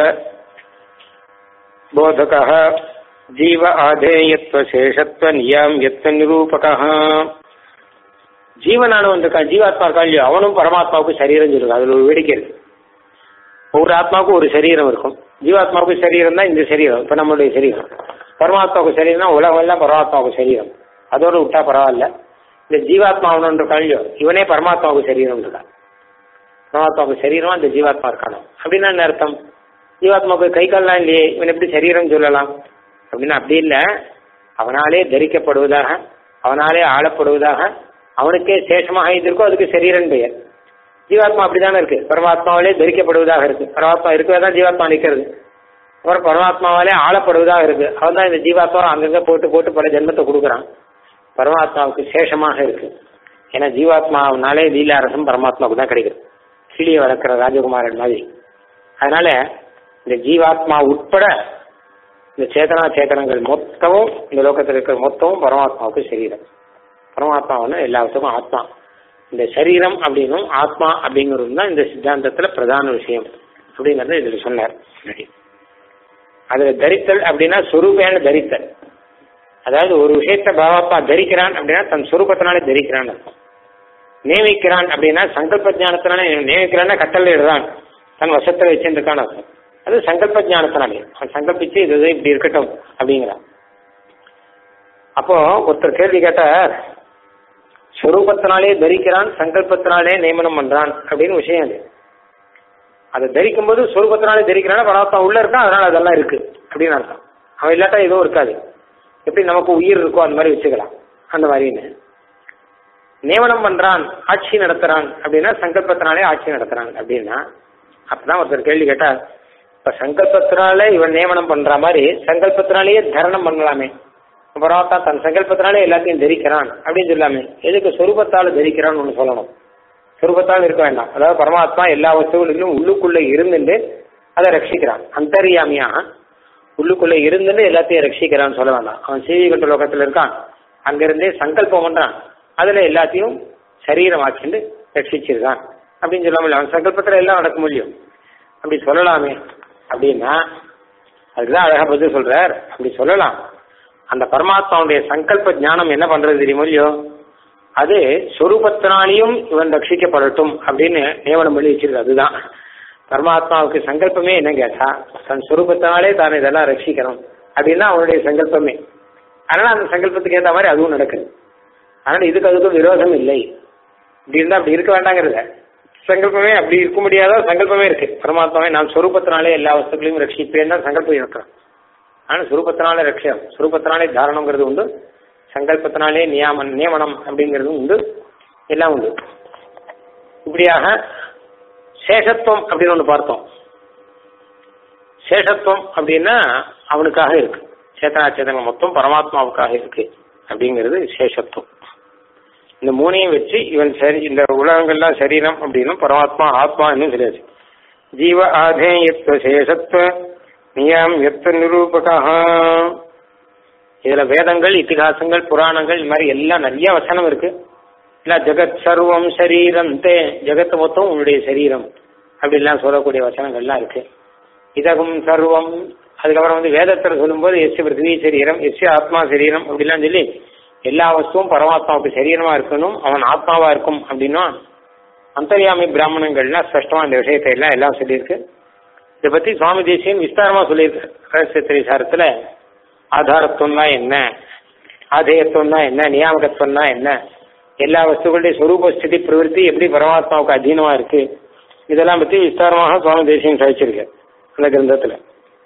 Speaker 1: போதக ஜீவ ஆதேயத்துவ சேஷத்துவ நியாமியத்துவ நிரூபக ஜீவனானவன் இருக்கான் ஜீவாத்மா இருக்கா இல்லையோ அவனும் பரமாத்மாவுக்கு சரீரம் சொல்லுங்க அதுல ஒரு வேடிக்கை இருக்கு ஒவ்வொரு ஆத்மாவுக்கும் ஒரு சரீரம் இருக்கும் ஜீவாத்மாவுக்கு சரீரம் தான் இந்த சரீரம் இப்ப நம்மளுடைய சரீரம் பரமாத்மாவுக்கு சரீரம்னா உலகம் எல்லாம் பரமாத்மாவுக்கு சரீரம் அதோட விட்டா பரவாயில்ல இந்த ஜீவாத்மா அவனு இருக்கான் இல்லையோ இவனே பரமாத்மாவுக்கு சரீரம் இருக்கான் பரமாத்மாவுக்கு சரீரமா இந்த ஜீவாத்மா இருக்கானோ அப்படின்னா என்ன அர்த்தம் ஜீவாத்மாவுக்கு கை கால்லாம் இல்லையே இவன் எப்படி சரீரம் சொல்லலாம் அப்படின்னா அப்படி இல்லை அவனாலே தரிக்கப்படுவதாக அவனாலே ஆளப்படுவதாக அவனுக்கே சேஷமாக இது இருக்கோ அதுக்கு சரீரன் பெயர் ஜீவாத்மா அப்படிதானே இருக்கு பரமாத்மாவிலே தரிக்கப்படுவதாக இருக்கு பரமாத்மா இருக்கவே தான் ஜீவாத்மா நிற்கிறது அப்புறம் பரமாத்மாவாலே ஆளப்படுவதாக இருக்கு அவன் தான் இந்த ஜீவாத்மா அங்கங்க போட்டு போட்டு பல ஜென்மத்தை கொடுக்குறான் பரமாத்மாவுக்கு சேஷமாக இருக்கு ஏன்னா ஜீவாத்மாவினாலே லீலாரசம் பரமாத்மாவுக்கு தான் கிடைக்குது கிளியை வளர்க்குற ராஜகுமாரன் மாதிரி அதனால இந்த ஜீவாத்மா உட்பட இந்த சேதனா சேத்தனங்கள் மொத்தமும் இந்த லோகத்தில் இருக்கிற மொத்தமும் பரமாத்மாவுக்கு சரீரம் பரமாத்மா வந்து எல்லாத்துக்கும் ஆத்மா இந்த சரீரம் அப்படின்னும் ஆத்மா அப்படிங்கிறது தான் இந்த சித்தாந்தத்துல பிரதான விஷயம் அப்படிங்கறத இதுல சொன்னார் முன்னாடி. அதுல தரித்தல் அப்படின்னா சொரூபேன தரித்தல் அதாவது ஒரு விஷயத்த பகவாத்மா தரிக்கிறான் அப்படின்னா தன் சொரூபத்தினாலே தரிக்கிறான் அர்த்தம் நியமிக்கிறான் அப்படின்னா சங்கல்ப ஞானத்தினாலே நியமிக்கிறான்னா கட்டளை இடுறான் தன் வசத்துல வச்சிருக்கான்னு அர்த்தம் அது சங்கல்ப ஞானத்தினாலே அவன் சங்கல்பிச்சு இது இது இப்படி இருக்கட்டும் அப்படிங்கிறான் அப்போ ஒருத்தர் கேள்வி கேட்டார் ஸ்வரூபத்தினாலே தரிக்கிறான் சங்கல்பத்தினாலே நியமனம் பண்றான் அப்படின்னு விஷயம் அது அதை தரிக்கும் போது ஸ்வரூபத்தினாலே தரிக்கிறான் பரமாத்மா உள்ள இருக்கான் அதனால அதெல்லாம் இருக்கு அப்படின்னு அர்த்தம் அவன் இல்லாட்டா எதுவும் இருக்காது எப்படி நமக்கு உயிர் இருக்கோ அந்த மாதிரி வச்சுக்கலாம் அந்த மாதிரின்னு நியமனம் பண்றான் ஆட்சி நடத்துறான் அப்படின்னா சங்கல்பத்தினாலே ஆட்சி நடத்துறான் அப்படின்னா அப்பதான் ஒருத்தர் கேள்வி கேட்டா இப்ப சங்கல்பத்தினாலே இவன் நியமனம் பண்ற மாதிரி சங்கல்பத்தினாலேயே தரணம் பண்ணலாமே பரமாத்மா தன் சங்கல்பத்தினாலே எல்லாத்தையும் தரிக்கிறான் அப்படின்னு சொல்லாமே எதுக்கு சொரூபத்தால தரிக்கிறான்னு ஒன்று சொல்லணும் சொரூபத்தால் இருக்க வேண்டாம் அதாவது பரமாத்மா எல்லா வஸ்துகளிலும் உள்ளுக்குள்ள இருந்துட்டு அதை ரட்சிக்கிறான் அந்தரியாமியா உள்ளுக்குள்ள இருந்துட்டு எல்லாத்தையும் ரட்சிக்கிறான்னு சொல்ல வேண்டாம் அவன் சீவி கட்ட லோகத்துல இருக்கான் அங்கிருந்தே சங்கல்பம் பண்றான் அதுல எல்லாத்தையும் சரீரமாக்கிண்டு ரட்சிச்சிருக்கான் அப்படின்னு சொல்லாமல் அவன் சங்கல்பத்துல எல்லாம் நடக்க முடியும் அப்படி சொல்லலாமே அப்படின்னா அதுக்குதான் அழகா பதில் சொல்றார் அப்படி சொல்லலாம் அந்த பரமாத்மாவுடைய சங்கல்ப ஞானம் என்ன பண்றது தெரியுமோ இல்லையோ அது சொரூபத்தினாலையும் இவன் ரட்சிக்கப்படட்டும் அப்படின்னு நியமனம் பண்ணி வச்சிருக்கு அதுதான் பரமாத்மாவுக்கு சங்கல்பமே என்ன கேட்டா தன் சொரூபத்தினாலே தான் இதெல்லாம் ரட்சிக்கணும் அப்படின்னா அவனுடைய சங்கல்பமே அதனால அந்த சங்கல்பத்துக்கு ஏற்ற மாதிரி அதுவும் நடக்குது அதனால இதுக்கு அதுக்கும் விரோதம் இல்லை இப்படி இருந்தா அப்படி இருக்க வேண்டாங்கிறத சங்கல்பமே அப்படி இருக்க முடியாத சங்கல்பமே இருக்கு பரமாத்மாவே நான் சொரூபத்தினாலே எல்லா வஸ்துக்களையும் ரட்சிப்பேன் தான் சங்கல்பம் இருக்கிறான் ஆனால் சுரூபத்தினாலே ரட்சம் சுரூபத்தினாலே தாரணங்கிறது உண்டு சங்கல்பத்தினாலே நியாமன் நியமனம் அப்படிங்கிறது உண்டு எல்லாம் உண்டு இப்படியாக சேஷத்துவம் அப்படின்னு ஒன்று பார்த்தோம் சேஷத்துவம் அப்படின்னா அவனுக்காக இருக்கு சேத்தனா சேதனம் மொத்தம் பரமாத்மாவுக்காக இருக்கு அப்படிங்கிறது சேஷத்துவம் இந்த மூணையும் வச்சு இவன் சரி இந்த உலகங்கள்லாம் சரீரம் அப்படின்னும் பரமாத்மா ஆத்மா இன்னும் சொல்லியாச்சு ஜீவ ஆதேயத்துவ சேஷத்துவ நியம் எத்த நிரூபகா இதுல வேதங்கள் இத்திகாசங்கள் புராணங்கள் இது மாதிரி எல்லாம் நிறைய வசனம் இருக்கு இல்ல ஜெகத் சர்வம் சரீரம் தே ஜெகத் மொத்தம் உன்னுடைய சரீரம் அப்படிலாம் சொல்லக்கூடிய வசனங்கள்லாம் இருக்கு இதகும் சர்வம் அதுக்கப்புறம் வந்து வேதத்தில் சொல்லும்போது எஸ் பிருத்திவி சரீரம் எஸ் ஆத்மா சரீரம் அப்படிலாம் சொல்லி எல்லா வஸ்துவும் பரமாத்மாவுக்கு சரீரமா இருக்கணும் அவன் ஆத்மாவா இருக்கும் அப்படின்னா அந்தர்யாமி பிராமணங்கள்லாம் ஸ்பஷ்டமா இந்த விஷயத்தை எல்லாம் எல்லாம் சொல்லியிருக்கு இதை பத்தி சுவாமி தேசியன் விஸ்தாரமா சொல்லியிருக்கு ரகசியத்திரிசாரத்துல ஆதாரத்துவம்னா என்ன ஆதேயத்துவம்னா என்ன நியாமகத்துவம்னா என்ன எல்லா வஸ்துக்களுடைய சொரூப ஸ்திதி பிரவருத்தி எப்படி பரமாத்மாவுக்கு அதீனமா இருக்கு இதெல்லாம் பத்தி விஸ்தாரமாக சுவாமி தேசியம் கழிச்சிருக்கு அந்த கிரந்தத்துல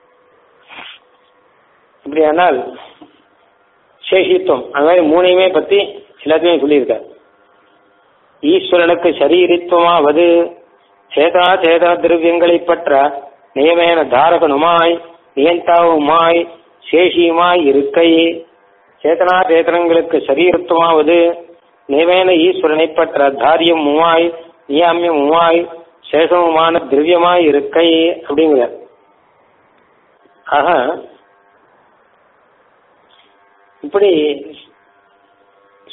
Speaker 1: இப்படியானால் சேஷித்துவம் அந்த மாதிரி மூணையுமே பத்தி எல்லாத்தையுமே சொல்லியிருக்கார் ஈஸ்வரனுக்கு சரீரித்துவமாவது சேதா சேதா திரவியங்களை பற்ற நியமேன தாரகனுமாய் நியந்தாவுமாய் சேஷியுமாய் இருக்கை சேதனா சேதனங்களுக்கு சரீரத்துவமாவது நியமேன ஈஸ்வரனை பற்ற தாரியமுமாய் நியாமியமுமாய் சேஷமுமான திரவியமாய் இருக்கை அப்படிங்கிறார் ஆக இப்படி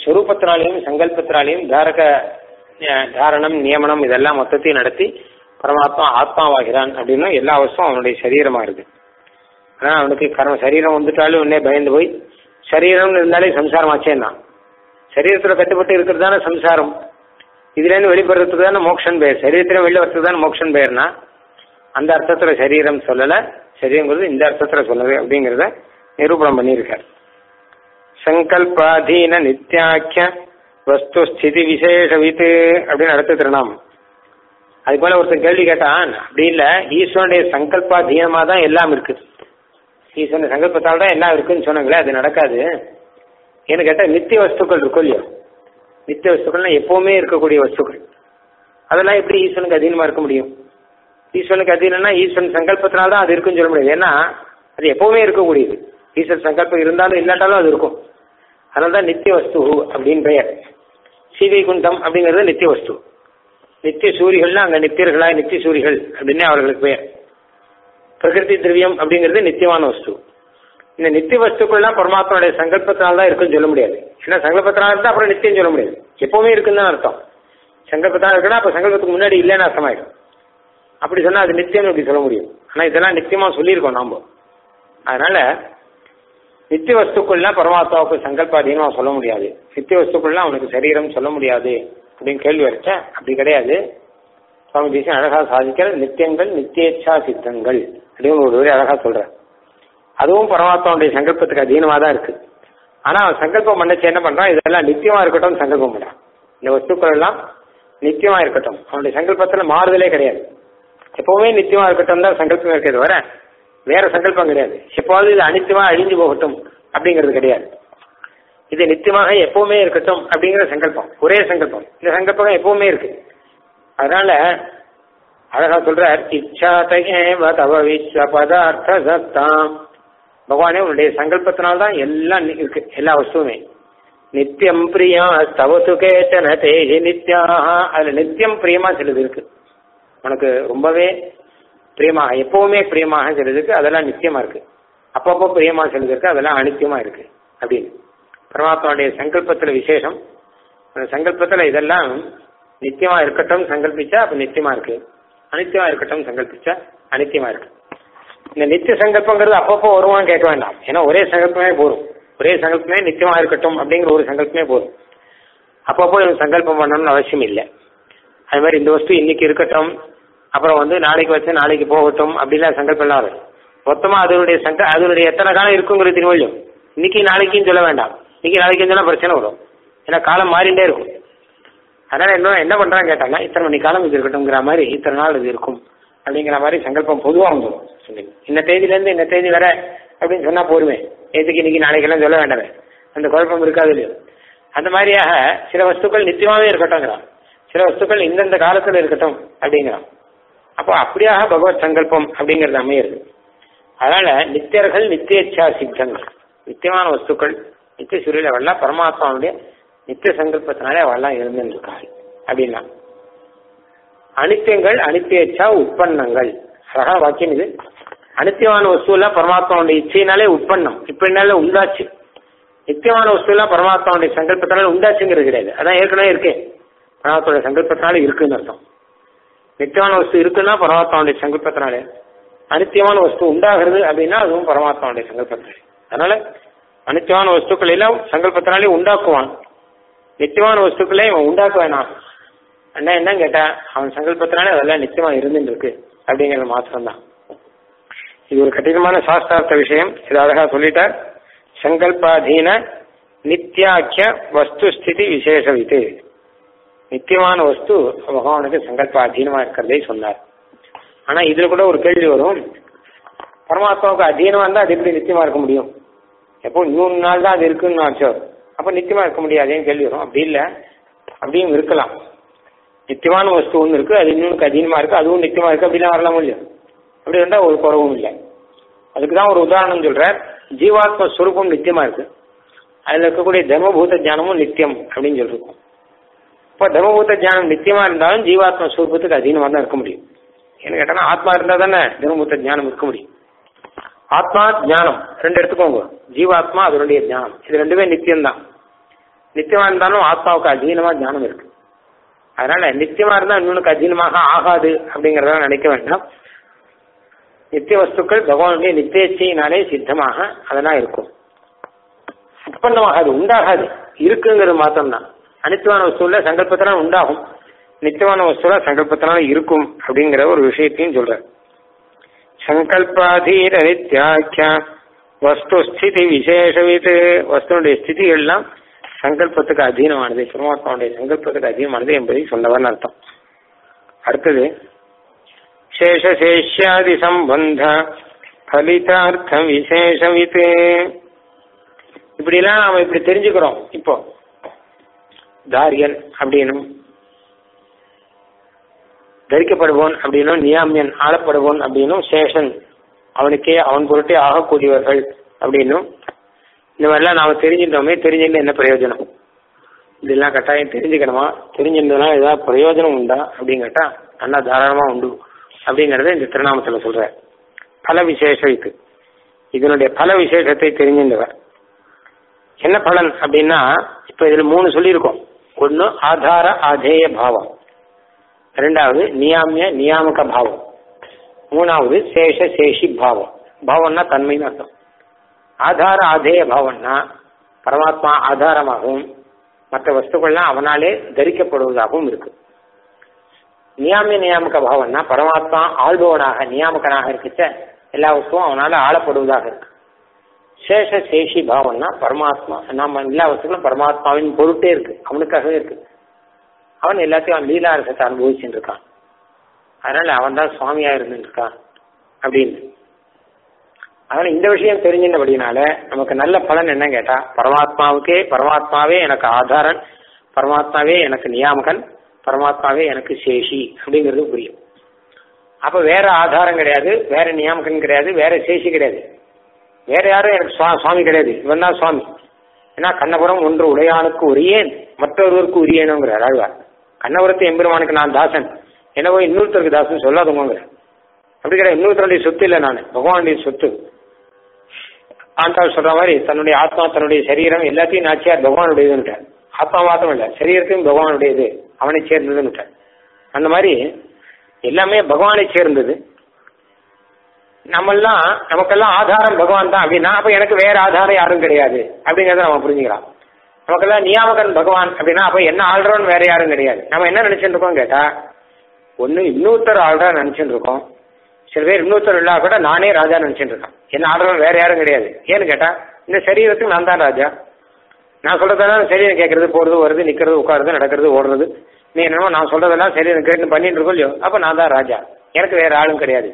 Speaker 1: ஸ்வரூபத்தினாலையும் சங்கல்பத்தினாலையும் தாரக அஹ், தாரணம் நியமனம் இதெல்லாம் மொத்தத்தையும் நடத்தி பரமாத்மா ஆத்மாவாகிறான் அப்படின்னு எல்லா வருஷம் அவனுடைய சரீரமா இருக்கு ஆனா அவனுக்கு கர்ம சரீரம் வந்துட்டாலும் உடனே பயந்து போய் சரீரம்னு இருந்தாலே சம்சாரம் ஆச்சேன்னா சரீரத்துல கட்டுப்பட்டு இருக்கிறது தானே சம்சாரம் இதுல இருந்து வெளிப்படுறதுக்கு தானே மோக்ஷன் பெயர் சரீரத்துல வெளில வரதுக்கு தானே மோக்ஷன் பெயர்னா அந்த அர்த்தத்துல சரீரம் சொல்லல சரீரங்கிறது இந்த அர்த்தத்துல சொல்லது அப்படிங்கறத நிரூபணம் பண்ணியிருக்கார் சங்கல்பாதீன நித்யாக்கிய வஸ்து ஸ்திதி விசேஷவித்து அப்படின்னு அடுத்த திருநாமம் அது போல ஒருத்தன் கேள்வி கேட்டான் அப்படி இல்ல ஈஸ்வரனுடைய சங்கல்பாதீனமா தான் எல்லாம் இருக்கு ஈஸ்வரன் சங்கல்பத்தால் தான் எல்லாம் இருக்குன்னு சொன்னாங்களே அது நடக்காது ஏன்னு கேட்டா நித்திய வஸ்துக்கள் இருக்கும் இல்லையோ நித்திய வஸ்துக்கள்னா எப்பவுமே இருக்கக்கூடிய வஸ்துக்கள் அதெல்லாம் எப்படி ஈஸ்வரனுக்கு அதீனமா இருக்க முடியும் ஈஸ்வரனுக்கு அதீனம்னா ஈஸ்வரன் சங்கல்பத்தினால தான் அது இருக்குன்னு சொல்ல முடியாது ஏன்னா அது எப்பவுமே இருக்கக்கூடியது ஈஸ்வரன் சங்கல்பம் இருந்தாலும் இல்லாட்டாலும் அது இருக்கும் அதனால தான் நித்திய வஸ்து அப்படின்னு பெயர் சீதை குண்டம் அப்படிங்கிறது நித்திய வஸ்து நித்திய சூரிகள்னா அங்க நித்தியர்களா நித்திய சூரிகள் அப்படின்னு அவர்களுக்கு பெயர் பிரகிருதி திரவியம் அப்படிங்கிறது நித்தியமான வஸ்து இந்த நித்திய வஸ்துக்கள்லாம் பரமாத்மாவுடைய சங்கல்பத்தினால தான் இருக்குன்னு சொல்ல முடியாது ஏன்னா சங்கல்பத்தினால இருந்தா அப்புறம் நித்தியம் சொல்ல முடியாது எப்பவுமே இருக்குன்னு தான் அர்த்தம் சங்கல்பத்தினால இருக்குன்னா அப்ப சங்கல்பத்துக்கு முன்னாடி இல்லைன்னு அர்த்தமாயிடும் அப்படி சொன்னா அது நித்தியம் எப்படி சொல்ல முடியும் ஆனா இதெல்லாம் நித்தியமா சொல்லியிருக்கோம் நாம அதனால நித்திய வஸ்துக்கள்லாம் பரமாத்மாவுக்கு சங்கல்பாதீனமா சொல்ல முடியாது நித்திய வஸ்துக்கள்லாம் அவனுக்கு சரீரம் சொல்ல முடியாது அப்படின்னு கேள்வி வச்ச அப்படி கிடையாது சுவாமி தேசியம் அழகா சாதிக்கிற நித்தியங்கள் நித்தியேச்சா சித்தங்கள் அப்படின்னு ஒரு வரி அழகா சொல்ற அதுவும் பரமாத்மாவுடைய சங்கல்பத்துக்கு அதீனமா தான் இருக்கு ஆனா அவன் சங்கல்பம் பண்ணச்சு என்ன பண்றான் இதெல்லாம் நித்தியமா இருக்கட்டும் சங்கல்பம் பண்றான் இந்த வஸ்துக்கள் எல்லாம் நித்தியமா இருக்கட்டும் அவனுடைய சங்கல்பத்துல மாறுதலே கிடையாது எப்பவுமே நித்தியமா இருக்கட்டும் தான் சங்கல்பம் இருக்கிறது வர வேற சங்கல்பம் கிடையாது எப்போது இது அனித்தியமா அழிஞ்சு போகட்டும் அப்படிங்கிறது கிடையாது இது நித்தியமாக எப்பவுமே இருக்கட்டும் அப்படிங்கிற சங்கல்பம் ஒரே சங்கல்பம் இந்த சங்கல்பம் எப்பவுமே இருக்கு அதனால அழகா சொல்றார் இச்சாதகேவ தவ விஸ்வ பதார்த்த சத்தாம் பகவானே உன்னுடைய சங்கல்பத்தினால்தான் எல்லாம் நி- இருக்கு எல்லா வஸ்துவுமே நித்தியம் பிரியா தவசு கேட்டன தேஜி நித்யாக அதுல நித்தியம் பிரியமா சிலது இருக்கு உனக்கு ரொம்பவே பிரியமாக எப்பவுமே பிரியமாக சிலதுக்கு அதெல்லாம் நித்தியமா இருக்கு அப்பப்போ பிரியமா சிலது இருக்கு அதெல்லாம் அனித்தியமா இருக்கு அப்படின்னு பரமாத்மாவுடைய சங்கல்பத்துல விசேஷம் அந்த சங்கல்பத்துல இதெல்லாம் நித்தியமா இருக்கட்டும் சங்கல்பிச்சா அப்ப நித்தியமா இருக்கு அனித்தியமா இருக்கட்டும் சங்கல்பிச்சா அனித்தியமா இருக்கு இந்த நித்திய சங்கல்பங்கிறது அப்பப்போ வருவான்னு கேட்க வேண்டாம் ஏன்னா ஒரே சங்கல்பமே போதும் ஒரே சங்கல்பமே நித்தியமா இருக்கட்டும் அப்படிங்கிற ஒரு சங்கல்பமே போதும் அப்பப்போ இவன் சங்கல்பம் பண்ணணும்னு அவசியம் இல்லை அது மாதிரி இந்த வஸ்து இன்னைக்கு இருக்கட்டும் அப்புறம் வந்து நாளைக்கு வச்சு நாளைக்கு போகட்டும் அப்படிலாம் சங்கல்பம்லாம் வரும் மொத்தமா அதனுடைய சங்க அதனுடைய எத்தனை காலம் இருக்குங்கிறது திருவள்ளும் இன்னைக்கு நாளைக்குன்னு சொல்ல வேண்டாம் இன்னைக்கு நாளைக்குன்னு சொன்னா பிரச்சனை வரும் ஏன்னா காலம் மாறிண்டே இருக்கும் அதனால என்ன என்ன பண்றாங்க கேட்டாங்கன்னா இத்தனை மணி காலம் இது இருக்கட்டும்ங்கிற மாதிரி இத்தனை நாள் இது இருக்கும் அப்படிங்கிற மாதிரி சங்கல்பம் பொதுவா வந்துடும் சொன்னீங்க இந்த தேதியில இருந்து இந்த தேதி வரை அப்படின்னு சொன்னா போருமே நேற்றுக்கு இன்னைக்கு நாளைக்கெல்லாம் சொல்ல வேண்டாமே அந்த குழப்பம் இருக்காது இல்லையோ அந்த மாதிரியாக சில வஸ்துக்கள் நித்தியமாவே இருக்கட்டும்ங்கிறான் சில வஸ்துக்கள் இந்தந்த காலத்துல இருக்கட்டும் அப்படிங்கிறான் அப்போ அப்படியாக பகவத் சங்கல்பம் அப்படிங்கிறது அமையிறது அதனால நித்தியர்கள் நித்தியச்சா சித்தங்கள் நித்தியமான வஸ்துக்கள் நித்திய சூரியல அவெல்லாம் பரமாத்மாவுடைய நித்திய சங்கல்பத்தினாலே அவெல்லாம் இருந்துருக்காள் அப்படின்னா அனித்தியங்கள் அனித்தியச்சா உற்பன்னங்கள் அழகா வாக்கியம் இது அனித்தியமான வஸ்துவெல்லாம் பரமாத்மாவுடைய இச்சையினாலே உற்பன்னம் இப்படினால உண்டாச்சு நித்தியமான வஸ்துவெல்லாம் பரமாத்மாவுடைய சங்கல்பத்தினால உண்டாச்சுங்கிறது கிடையாது அதான் ஏற்கனவே இருக்கே பரமாத்மாவுடைய சங்கல்பத்தினால இருக்குன்னு அர்த்தம் நித்தியமான வஸ்து இருக்குன்னா பரமாத்மாவுடைய சங்கல்பத்தினாலே அனித்தியமான வஸ்து உண்டாகிறது அப்படின்னா அதுவும் பரமாத்மாவுடைய சங்கல்பத்தினாலே அதனால அனித்தியமான வஸ்துக்கள் எல்லாம் சங்கல்பத்தினாலே உண்டாக்குவான் நித்தியமான வஸ்துக்களே இவன் உண்டாக்க வேணாம் அண்ணா என்ன கேட்டா அவன் சங்கல்பத்தினாலே அதெல்லாம் நிச்சயமா இருந்துட்டு இருக்கு அப்படிங்கிறது மாத்திரம் தான் இது ஒரு கடினமான சாஸ்திரார்த்த விஷயம் இது அழகா சொல்லிட்டார் சங்கல்பாதீன நித்யாக்கிய வஸ்து ஸ்திதி விசேஷ இது நித்தியமான வஸ்து பகவானுக்கு சங்கல்பாதீனமா இருக்கிறதே சொன்னார் ஆனா இதுல கூட ஒரு கேள்வி வரும் பரமாத்மாவுக்கு அதீனமா இருந்தா அது எப்படி நித்தியமா இருக்க முடியும் எப்போ இன்னொரு நாள் தான் அது இருக்குன்னு ஆச்சோ அப்ப நித்தியமா இருக்க முடியாதேன்னு கேள்வி வரும் அப்படி இல்ல அப்படியும் இருக்கலாம் நித்தியமான வஸ்து ஒன்று இருக்கு அது இன்னொன்று அதீனமா இருக்கு அதுவும் நித்தியமா இருக்கு அப்படிலாம் வரலாம் இல்லையா அப்படி இருந்தா ஒரு குறவும் இல்லை அதுக்கு தான் ஒரு உதாரணம் சொல்றார் ஜீவாத்ம ஸ்வரூபம் நித்தியமா இருக்கு அதுல இருக்கக்கூடிய தர்மபூத ஞானமும் நித்தியம் அப்படின்னு சொல்லிருக்கோம் இப்போ தர்மபூத ஞானம் நித்தியமா இருந்தாலும் ஜீவாத்ம ஸ்வரூபத்துக்கு அதீனமா தான் இருக்க முடியும் என்ன கேட்டா ஆத்மா இருந்தா தானே தர்மபூத்த ஞானம் இருக்க முடியும் ஆத்மா ஞானம் ரெண்டு எடுத்துக்கோங்க ஜீவாத்மா அதனுடைய ஞானம் இது ரெண்டுமே நித்தியம் தான் நித்தியமா இருந்தாலும் ஆத்மாவுக்கு அதீனமா ஞானம் இருக்கு அதனால நித்தியமா இருந்தா இன்னொன்னுக்கு அதீனமாக ஆகாது அப்படிங்கறத நினைக்க வேண்டாம் நித்திய வஸ்துக்கள் பகவானுடைய நித்தியச்சையினாலே சித்தமாக அதெல்லாம் இருக்கும் உற்பத்தமாகாது உண்டாகாது இருக்குங்கிறது மாத்திரம்தான் அனித்தியமான வஸ்துல சங்கல்பத்தினால உண்டாகும் நித்தியமான வஸ்துல சங்கல்பத்தினால இருக்கும் அப்படிங்கிற ஒரு விஷயத்தையும் சொல்ற சங்கல்பாதீர நித்யாக்கிய வஸ்து ஸ்திதி விசேஷவித் வஸ்துனுடைய ஸ்திதிகள்லாம் சங்கல்பத்துக்கு அதீனமானது பரமாத்மாவுடைய சங்கல்பத்துக்கு அதீனமானது என்பதை சொன்னவன் அர்த்தம் அடுத்தது சேஷசேஷ்யாதி சம்பந்த பலிதார்த்தம் விசேஷவித் இப்படிலாம் நாம இப்படி தெரிஞ்சுக்கிறோம் இப்போ தாரியன் அப்படின்னும் தரிக்கப்படுவோன் அப்படின்னும் நியாமியன் ஆளப்படுவோன் அப்படின்னும் சேஷன் அவனுக்கே அவன் பொருட்டே ஆகக்கூடியவர்கள் அப்படின்னும் இந்த மாதிரிலாம் நாம தெரிஞ்சிட்டோமே தெரிஞ்சுட்டு என்ன பிரயோஜனம் இதெல்லாம் கட்டாயம் தெரிஞ்சுக்கணுமா தெரிஞ்சிருந்ததுனா ஏதாவது பிரயோஜனம் உண்டா அப்படின்னு கேட்டா நல்லா தாராளமா உண்டு அப்படிங்கறத இந்த திருநாமத்துல சொல்ற பல விசேஷம் இது இதனுடைய பல விசேஷத்தை தெரிஞ்சின்றவர் என்ன பலன் அப்படின்னா இப்ப இதுல மூணு சொல்லியிருக்கோம் ஒன்னு ஆதார ஆதேய பாவம் ரெண்டாவது நியாமிய நியாமக பாவம் மூணாவது சேஷ சேஷி பாவம் பாவம்னா தன்மைன்னு அர்த்தம் ஆதார ஆதேய பாவம்னா பரமாத்மா ஆதாரமாகவும் மற்ற வஸ்துக்கள்லாம் அவனாலே தரிக்கப்படுவதாகவும் இருக்கு நியாமிய நியாமக பாவம்னா பரமாத்மா ஆள்பவனாக நியாமகனாக இருக்கச்ச எல்லா வஸ்துவும் அவனால ஆளப்படுவதாக இருக்கு சேஷ சேஷி பாவம்னா பரமாத்மா நம்ம எல்லா வஸ்துக்களும் பரமாத்மாவின் பொருட்டே இருக்கு அவனுக்காகவே இருக்கு அவன் எல்லாத்தையும் அவன் லீலா ரசத்தை அனுபவிச்சுட்டு இருக்கான் அதனால அவன் தான் சுவாமியா இருந்துட்டு இருக்கான் அப்படின்னு அதனால இந்த விஷயம் தெரிஞ்சின்றபடினால நமக்கு நல்ல பலன் என்ன கேட்டா பரமாத்மாவுக்கே பரமாத்மாவே எனக்கு ஆதாரன் பரமாத்மாவே எனக்கு நியாமகன் பரமாத்மாவே எனக்கு சேஷி அப்படிங்கிறது புரியும் அப்ப வேற ஆதாரம் கிடையாது வேற நியாமகன் கிடையாது வேற சேஷி கிடையாது வேற யாரும் எனக்கு சுவா- சுவாமி கிடையாது இவன் தான் சுவாமி ஏன்னா கண்ணபுரம் ஒன்று உடையானுக்கு உரியேன் மற்றொருவருக்கு உரியேனுங்கிறார் ஆழ்வார் கண்ணபுரத்து எம்பெருமானுக்கு நான் தாசன் என்னவோ இன்னொருத்தருக்கு தாசன் சொல்லாதவங்கிற அப்படி கிடையாது இன்னொருத்தருடைய சொத்து இல்லை நான் பகவானுடைய சொத்து ஆண்டாள் சொல்ற மாதிரி தன்னுடைய ஆத்மா தன்னுடைய சரீரம் எல்லாத்தையும் நாச்சியார் பகவானுடையதுன்னுட்டார் ஆத்மா மாத்திரம் இல்ல சரீரத்தையும் பகவானுடையது அவனை சேர்ந்ததுன்னுட்டார் அந்த மாதிரி எல்லாமே பகவானை சேர்ந்தது நம்மெல்லாம் நமக்கெல்லாம் ஆதாரம் பகவான் தான் அப்படின்னா அப்ப எனக்கு வேற ஆதாரம் யாரும் கிடையாது அப்படிங்கறத நம்ம புரிஞ்சுக்கலாம் நமக்கெல்லாம் நியாமகன் பகவான் அப்படின்னா அப்ப என்ன ஆள்றோன்னு வேற யாரும் கிடையாது நம்ம என்ன நினைச்சிட்டு இருக்கோம் கேட்டா ஒண்ணு இன்னொருத்தர் ஆள்றா நினைச்சிட்டு இருக்கோம் சில பேர் இன்னொருத்தர் இல்லா கூட நானே ராஜா நினைச்சிட்டு இருக்கேன் என்ன ஆள்றவன் வேற யாரும் கிடையாது ஏன்னு கேட்டா இந்த சரீரத்துக்கு நான் தான் ராஜா நான் சொல்றதெல்லாம் சரீரம் கேட்கறது போறது வருது நிக்கிறது உட்காருது நடக்கிறது ஓடுறது நீ என்னமோ நான் சொல்றதெல்லாம் சரீரம் கேட்டு பண்ணிட்டு இருக்கோம் இல்லையோ அப்ப நான் தான் ராஜா எனக்கு வேற ஆளும் கிடையாது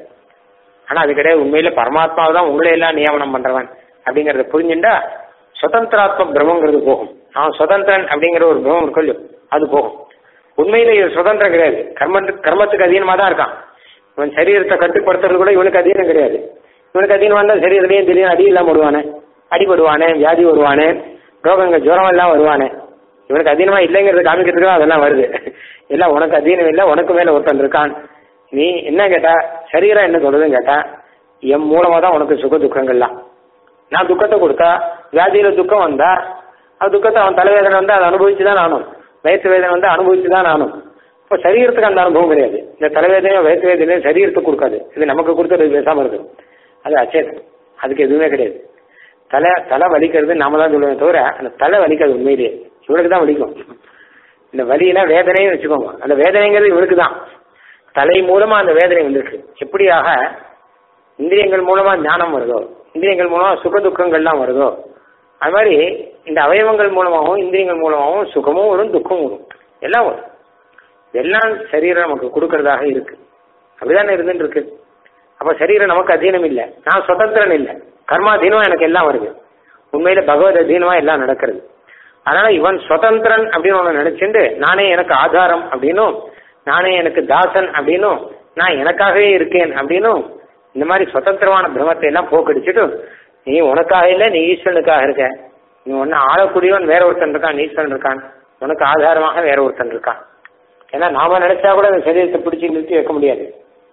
Speaker 1: ஆனா அது கிடையாது உண்மையில பரமாத்மாவை தான் உங்களை எல்லாம் நியமனம் பண்றவன் அப்படிங்கறத புரிஞ்சுட்டா சுதந்திராத்ம பிரம்மங்கிறது போகும் அவன் சுதந்திரன் அப்படிங்கிற ஒரு பிரம்மம் இருக்கும் இல்லையோ அது போகும் உண்மையில இது சுதந்திரம் கிடையாது கர்ம கர்மத்துக்கு அதீனமா தான் இருக்கான் இவன் சரீரத்தை கட்டுப்படுத்துறது கூட இவனுக்கு அதீனம் கிடையாது இவனுக்கு அதீனமா இருந்தா சரீரத்திலேயும் திடீர்னு அடி இல்லாம வருவானே அடிபடுவானே வியாதி வருவானே ரோகங்கள் ஜுரம் எல்லாம் வருவானே இவனுக்கு அதீனமா இல்லைங்கிறது காமிக்கிறதுக்கு அதெல்லாம் வருது எல்லாம் உனக்கு அதீனம் இல்லை உனக்கு மேல ஒருத்தன் இருக்கான் நீ என்ன கேட்டா சரீரம் என்ன சொல்றதுன்னு கேட்டா என் மூலமா தான் உனக்கு சுக துக்கங்கள்லாம் நான் துக்கத்தை கொடுத்தா வியாதியில துக்கம் வந்தா அது துக்கத்தை அவன் தலைவேதனை வந்து அதை அனுபவிச்சு தான் ஆனும் வயசு வேதனை வந்து அனுபவிச்சு தான் ஆனும் இப்போ சரீரத்துக்கு அந்த அனுபவம் கிடையாது இந்த தலைவேதனையும் வயசு வேதனையும் சரீரத்துக்கு கொடுக்காது இது நமக்கு கொடுத்தது பேசாம இருக்கு அது அச்சேதம் அதுக்கு எதுவுமே கிடையாது தலை தலை வலிக்கிறது நாம தான் சொல்லுவோம் தவிர அந்த தலை வலிக்காது உண்மையிலேயே இவனுக்கு தான் வலிக்கும் இந்த வலினா வேதனையும் வச்சுக்கோங்க அந்த வேதனைங்கிறது இவனுக்கு தான் தலை மூலமா அந்த வேதனை வந்திருக்கு எப்படியாக இந்திரியங்கள் மூலமா ஞானம் வருதோ இந்திரியங்கள் மூலமா சுக துக்கங்கள்லாம் வருதோ அது மாதிரி இந்த அவயவங்கள் மூலமாகவும் இந்திரியங்கள் மூலமாகவும் சுகமும் வரும் துக்கமும் வரும் எல்லாம் வரும் எல்லாம் சரீரம் நமக்கு கொடுக்கறதாக இருக்கு அப்படிதானே இருந்துட்டு இருக்கு அப்ப சரீரம் நமக்கு அதீனம் இல்லை நான் சுதந்திரன் இல்லை கர்மாதீனம் எனக்கு எல்லாம் வருது உண்மையில பகவத் அதீனமா எல்லாம் நடக்கிறது அதனால இவன் சுதந்திரன் அப்படின்னு ஒண்ணு நினைச்சுட்டு நானே எனக்கு ஆதாரம் அப்படின்னும் நானே எனக்கு தாசன் அப்படின்னும் நான் எனக்காகவே இருக்கேன் அப்படின்னும் இந்த மாதிரி சுதந்திரமான பிரமத்தை எல்லாம் போக்கடிச்சுட்டு நீ உனக்காக இல்லை நீ ஈஸ்வரனுக்காக இருக்க நீ ஒன்னு ஆளக்கூடியவன் வேற ஒருத்தன் இருக்கான் ஈஸ்வரன் இருக்கான் உனக்கு ஆதாரமாக வேற ஒருத்தன் இருக்கான் ஏன்னா நாம நினைச்சா கூட அந்த சரீரத்தை பிடிச்சி நிறுத்தி வைக்க முடியாது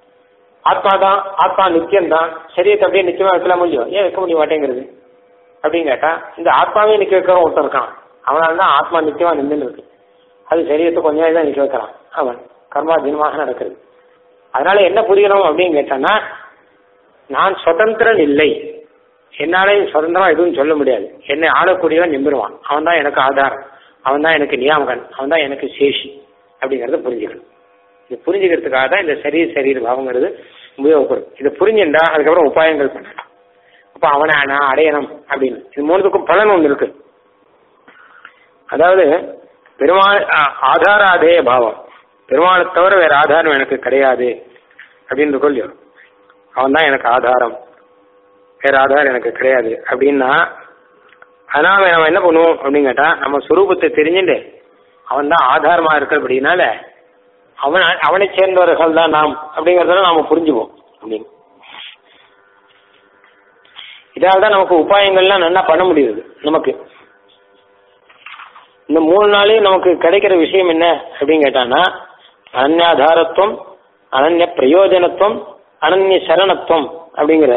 Speaker 1: ஆத்மா தான் ஆத்மா நித்தியம் தான் சரீரத்தை அப்படியே நிச்சயமா வைக்கலாம் முடியும் ஏன் வைக்க முடிய மாட்டேங்கிறது அப்படின்னு கேட்டா இந்த ஆத்மாவே நிக்க வைக்கிறவன் ஒருத்தன் இருக்கான் அவனால தான் ஆத்மா நித்தியமா நின்று இருக்கு அது சரீரத்தை கொஞ்ச நாள் தான் நிற்க வைக்கிறான் அவன் கர்மாதீனமாக நடக்கிறது அதனால என்ன புரியணும் அப்படின்னு கேட்டான்னா நான் சுதந்திரன் இல்லை என்னாலே சுதந்திரமா எதுவும் சொல்ல முடியாது என்னை ஆளக்கூடியவன் நிமிருவான் அவன் தான் எனக்கு ஆதாரம் அவன் தான் எனக்கு நியாமகன் அவன் தான் எனக்கு சேஷி அப்படிங்கறத புரிஞ்சுக்கணும் இது புரிஞ்சுக்கிறதுக்காக தான் இந்த சரீர சரீர பாவங்கிறது உபயோகப்படும் இதை புரிஞ்சுட்டா அதுக்கப்புறம் உபாயங்கள் பண்ணலாம் அப்ப அவனை நான் அடையணும் அப்படின்னு இது மூணுத்துக்கும் பலன் ஒன்று இருக்கு அதாவது பெருமாள் ஆ- ஆதாராதேய பாவம் பெருமாளை தவிர வேற ஆதாரம் எனக்கு கிடையாது அப்படின்னு சொல்லி அவன் தான் எனக்கு ஆதாரம் வேற ஆதாரம் எனக்கு கிடையாது அப்படின்னா அதனால நம்ம என்ன பண்ணுவோம் அப்படின்னு கேட்டா நம்ம சுரூபத்தை தெரிஞ்சுட்டு அவன் தான் ஆதாரமா இருக்கிறபடினால அவன் அவனை சேர்ந்தவர்கள் தான் நாம் அப்படிங்கறத நாம புரிஞ்சுப்போம் அப்படின்னு இதால தான் நமக்கு உபாயங்கள்லாம் நல்லா பண்ண முடியுது நமக்கு இந்த மூணு நாளையும் நமக்கு கிடைக்கிற விஷயம் என்ன அப்படின்னு கேட்டான்னா அனன்யாதாரத்துவம் அனன்ய பிரயோஜனத்துவம் அனன்ய சரணத்துவம் அப்படிங்கிற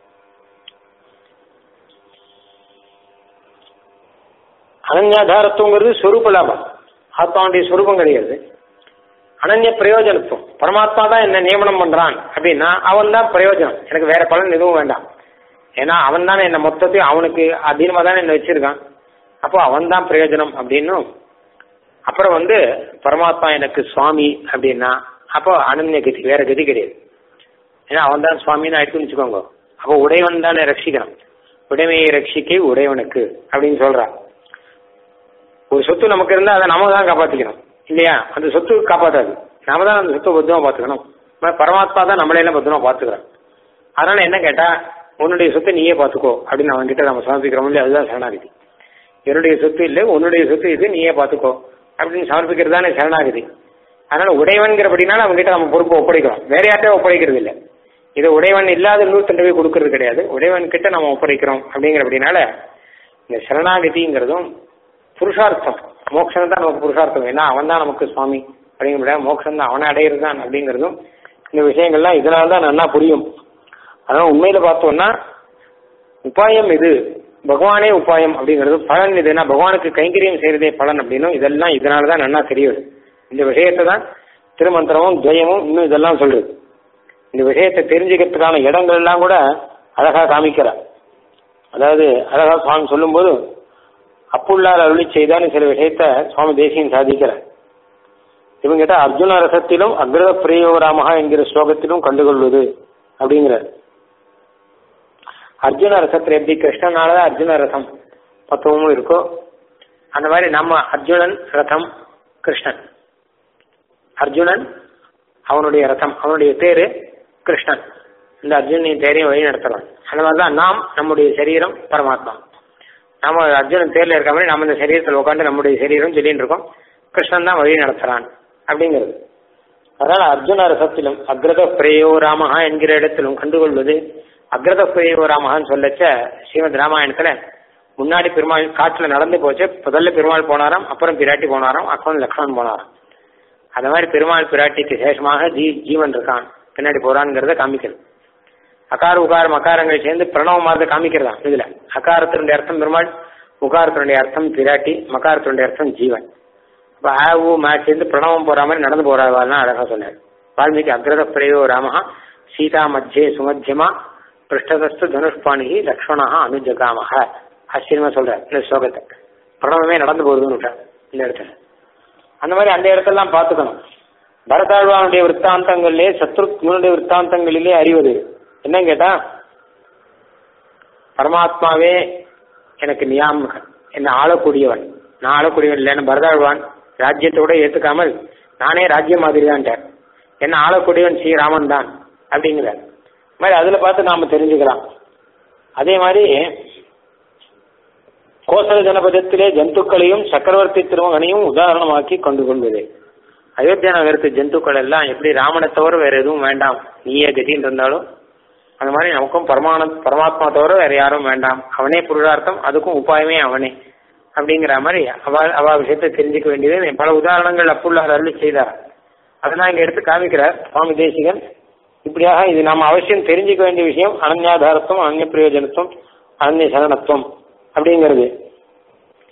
Speaker 1: அனன்யாதாரத்துவங்கிறது சொரூப லாபம் ஆத்மாவுடைய சொரூபம் கிடையாது அனன்ய பிரயோஜனத்துவம் பரமாத்மா தான் என்ன நியமனம் பண்றான் அப்படின்னா அவன் தான் பிரயோஜனம் எனக்கு வேற பலன் எதுவும் வேண்டாம் ஏன்னா அவன் தானே என்ன மொத்தத்தையும் அவனுக்கு அதீனமா தானே என்ன வச்சிருக்கான் அப்போ அவன் தான் பிரயோஜனம் அப்படின்னும் அப்புறம் வந்து பரமாத்மா எனக்கு சுவாமி அப்படின்னா அப்போ அனன்ய கதி வேற கதி கிடையாது ஏன்னா அவன் தான் சுவாமின்னு ஆயிடுச்சுன்னு வச்சுக்கோங்க அப்போ உடையவன் தானே ரட்சிக்கணும் உடைமையை ரட்சிக்க உடையவனுக்கு அப்படின்னு சொல்றான் ஒரு சொத்து நமக்கு இருந்தா அதை நாம தான் காப்பாத்திக்கணும் இல்லையா அந்த சொத்து காப்பாத்தாது நாம தான் அந்த சொத்தை பத்திரமா பாத்துக்கணும் ப- பரமாத்மா தான் நம்மளையெல்லாம் பத்திரமா பாத்துக்கிறோம் அதனால என்ன கேட்டா உன்னுடைய சொத்தை நீயே பாத்துக்கோ அப்படின்னு அவன் கிட்ட நம்ம சமர்ப்பிக்கிறோம் இல்லையா அதுதான் சரணாகதி என்னுடைய சொத்து இல்லை உன்னுடைய சொத்து இது நீயே பாத்துக்கோ அப்படின்னு சமர்ப்பிக்கிறது தானே சரணாகதி அதனால உடையவன்கிறபடினால அவங்க கிட்ட நம்ம பொறுப்பை ஒப்படைக்கிறோம் வேற யார்ட்டையும் ஒப்படைக்கிறது இல்லை இது உடையவன் இல்லாத இன்னொருத்தன் போய் கொடுக்கறது கிடையாது உடையவன் கிட்ட நம்ம ஒப்படைக்கிறோம் அப்படிங்கிறபடினால இந்த சரணாகதிங்கிறதும் புருஷார்த்தம் மோட்சம் தான் நமக்கு புருஷார்த்தம் ஏன்னா அவன் தான் நமக்கு சுவாமி அப்படிங்கிற மோட்சம் தான் அவனை அடையிறது தான் அப்படிங்கிறதும் இந்த விஷயங்கள்லாம் இதனால தான் நல்லா புரியும் அதனால உண்மையில பார்த்தோம்னா உபாயம் இது பகவானே உபாயம் அப்படிங்கிறது பலன் இதுனா பகவானுக்கு கைங்கரியம் செய்யறதே பலன் அப்படின்னும் இதெல்லாம் இதனால தான் நல்லா தெரியுது இந்த விஷயத்தை தான் திருமந்திரமும் துவயமும் இன்னும் இதெல்லாம் சொல்றது இந்த விஷயத்தை தெரிஞ்சுக்கிறதுக்கான இடங்கள் எல்லாம் கூட அழகா காமிக்கிறார் அதாவது அழகா சுவாமி சொல்லும்போது அப்புள்ளார் அருளி செய்தான்னு சில விஷயத்த சுவாமி தேசியம் சாதிக்கிறார் இவங்க கிட்ட அர்ஜுன ரசத்திலும் அக்ரத பிரியோராமஹா என்கிற ஸ்லோகத்திலும் கண்டுகொள்வது அப்படிங்கிறார் அர்ஜுன ரசத்துல எப்படி கிருஷ்ணனாலதான் அர்ஜுன ரசம் பக்குவமும் இருக்கோ அந்த மாதிரி நம்ம அர்ஜுனன் ரதம் கிருஷ்ணன் அர்ஜுனன் அவனுடைய ரதம் அவனுடைய பேரு கிருஷ்ணன் இந்த அர்ஜுனின் தேரையும் வழி நடத்தலாம் அந்த மாதிரிதான் நாம் நம்முடைய சரீரம் பரமாத்மா நாம அர்ஜுனன் தேர்ல இருக்க மாதிரி நம்ம இந்த சரீரத்தில் உட்காந்து நம்முடைய சரீரம் சொல்லிட்டு இருக்கோம் கிருஷ்ணன் தான் வழி நடத்துறான் அப்படிங்கிறது அதனால அர்ஜுன ரசத்திலும் அக்ரத பிரேயோ ராமஹா என்கிற இடத்திலும் கண்டுகொள்வது அக்ரத பிரேயோ ராமஹான்னு சொல்லச்ச ஸ்ரீமத் ராமாயணத்துல முன்னாடி பெருமாள் காட்டுல நடந்து போச்சு முதல்ல பெருமாள் போனாராம் அப்புறம் பிராட்டி போனாராம் அப்புறம் லக்ஷ்மணன் போனாராம் அந்த மாதிரி பெருமாள் பிராட்டிக்கு சேஷமாக ஜீ ஜீவன் இருக்கான் பின்னாடி போறான்ங்கிறத காமிக்கிறது அகார உகாரம் அகாரங்கள் சேர்ந்து பிரணவமாக காமிக்கிறதா இதுல அகாரத்தினுடைய அர்த்தம் பெருமாள் உகாரத்தினுடைய அர்த்தம் பிராட்டி மகாரத்தினுடைய அர்த்தம் ஜீவன் இப்ப ஆ ஊ மா சேர்ந்து பிரணவம் போற மாதிரி நடந்து போறாதான் அழகா சொன்னார் வால்மீகி அக்ரத பிரயோ ராமஹா சீதா மத்தியே சுமத்தியமா பிருஷ்டதஸ்து தனுஷ்பாணி லக்ஷ்மணா அனுஜகாமஹ ஆச்சரியமா சொல்றார் இந்த ஸ்லோகத்தை பிரணவமே நடந்து போகுதுன்னு விட்டார் இந்த இடத்துல அந்த மாதிரி அந்த இடத்தெல்லாம் பார்த்துக்கணும் பரதாழ்வானுடைய விற்த்தாந்தங்களிலே சத்ருக்னுடைய விற்த்தாந்தங்களிலே அறிவது என்னன்னு கேட்டா பரமாத்மாவே எனக்கு நியாமகன் என்ன ஆளக்கூடியவன் நான் ஆளக்கூடியவன் இல்லைன்னு பரதாழ்வான் ராஜ்யத்தை கூட ஏத்துக்காமல் நானே ராஜ்யம் மாதிரிதான்ட்டார் என்ன ஆளக்கூடியவன் ஸ்ரீராமன் தான் அப்படிங்கிறார் இந்த மாதிரி அதுல பார்த்து நாம தெரிஞ்சுக்கலாம் அதே மாதிரி கோசல ஜனபதத்திலே ஜந்துக்களையும் சக்கரவர்த்தி திருமகனையும் உதாரணமாக்கி கொண்டு கொள்வது அயோத்தியா நகரத்து ஜந்துக்கள் எல்லாம் எப்படி ராமனை தவிர வேற எதுவும் வேண்டாம் நீயே கதின்னு இருந்தாலும் அந்த மாதிரி நமக்கும் பரமான பரமாத்மா தவிர வேற யாரும் வேண்டாம் அவனே புருஷார்த்தம் அதுக்கும் உபாயமே அவனே அப்படிங்கிற மாதிரி அவ அவ விஷயத்தை தெரிஞ்சுக்க வேண்டியது பல உதாரணங்கள் அப்புள்ளார் அருளி செய்தார் அதெல்லாம் இங்க எடுத்து காமிக்கிறார் சுவாமி தேசிகன் இப்படியாக இது நாம் அவசியம் தெரிஞ்சுக்க வேண்டிய விஷயம் அனன்யாதாரத்துவம் அந்நிய பிரயோஜனத்துவம் அனன்ய சரணத்துவம் அப்படிங்கிறது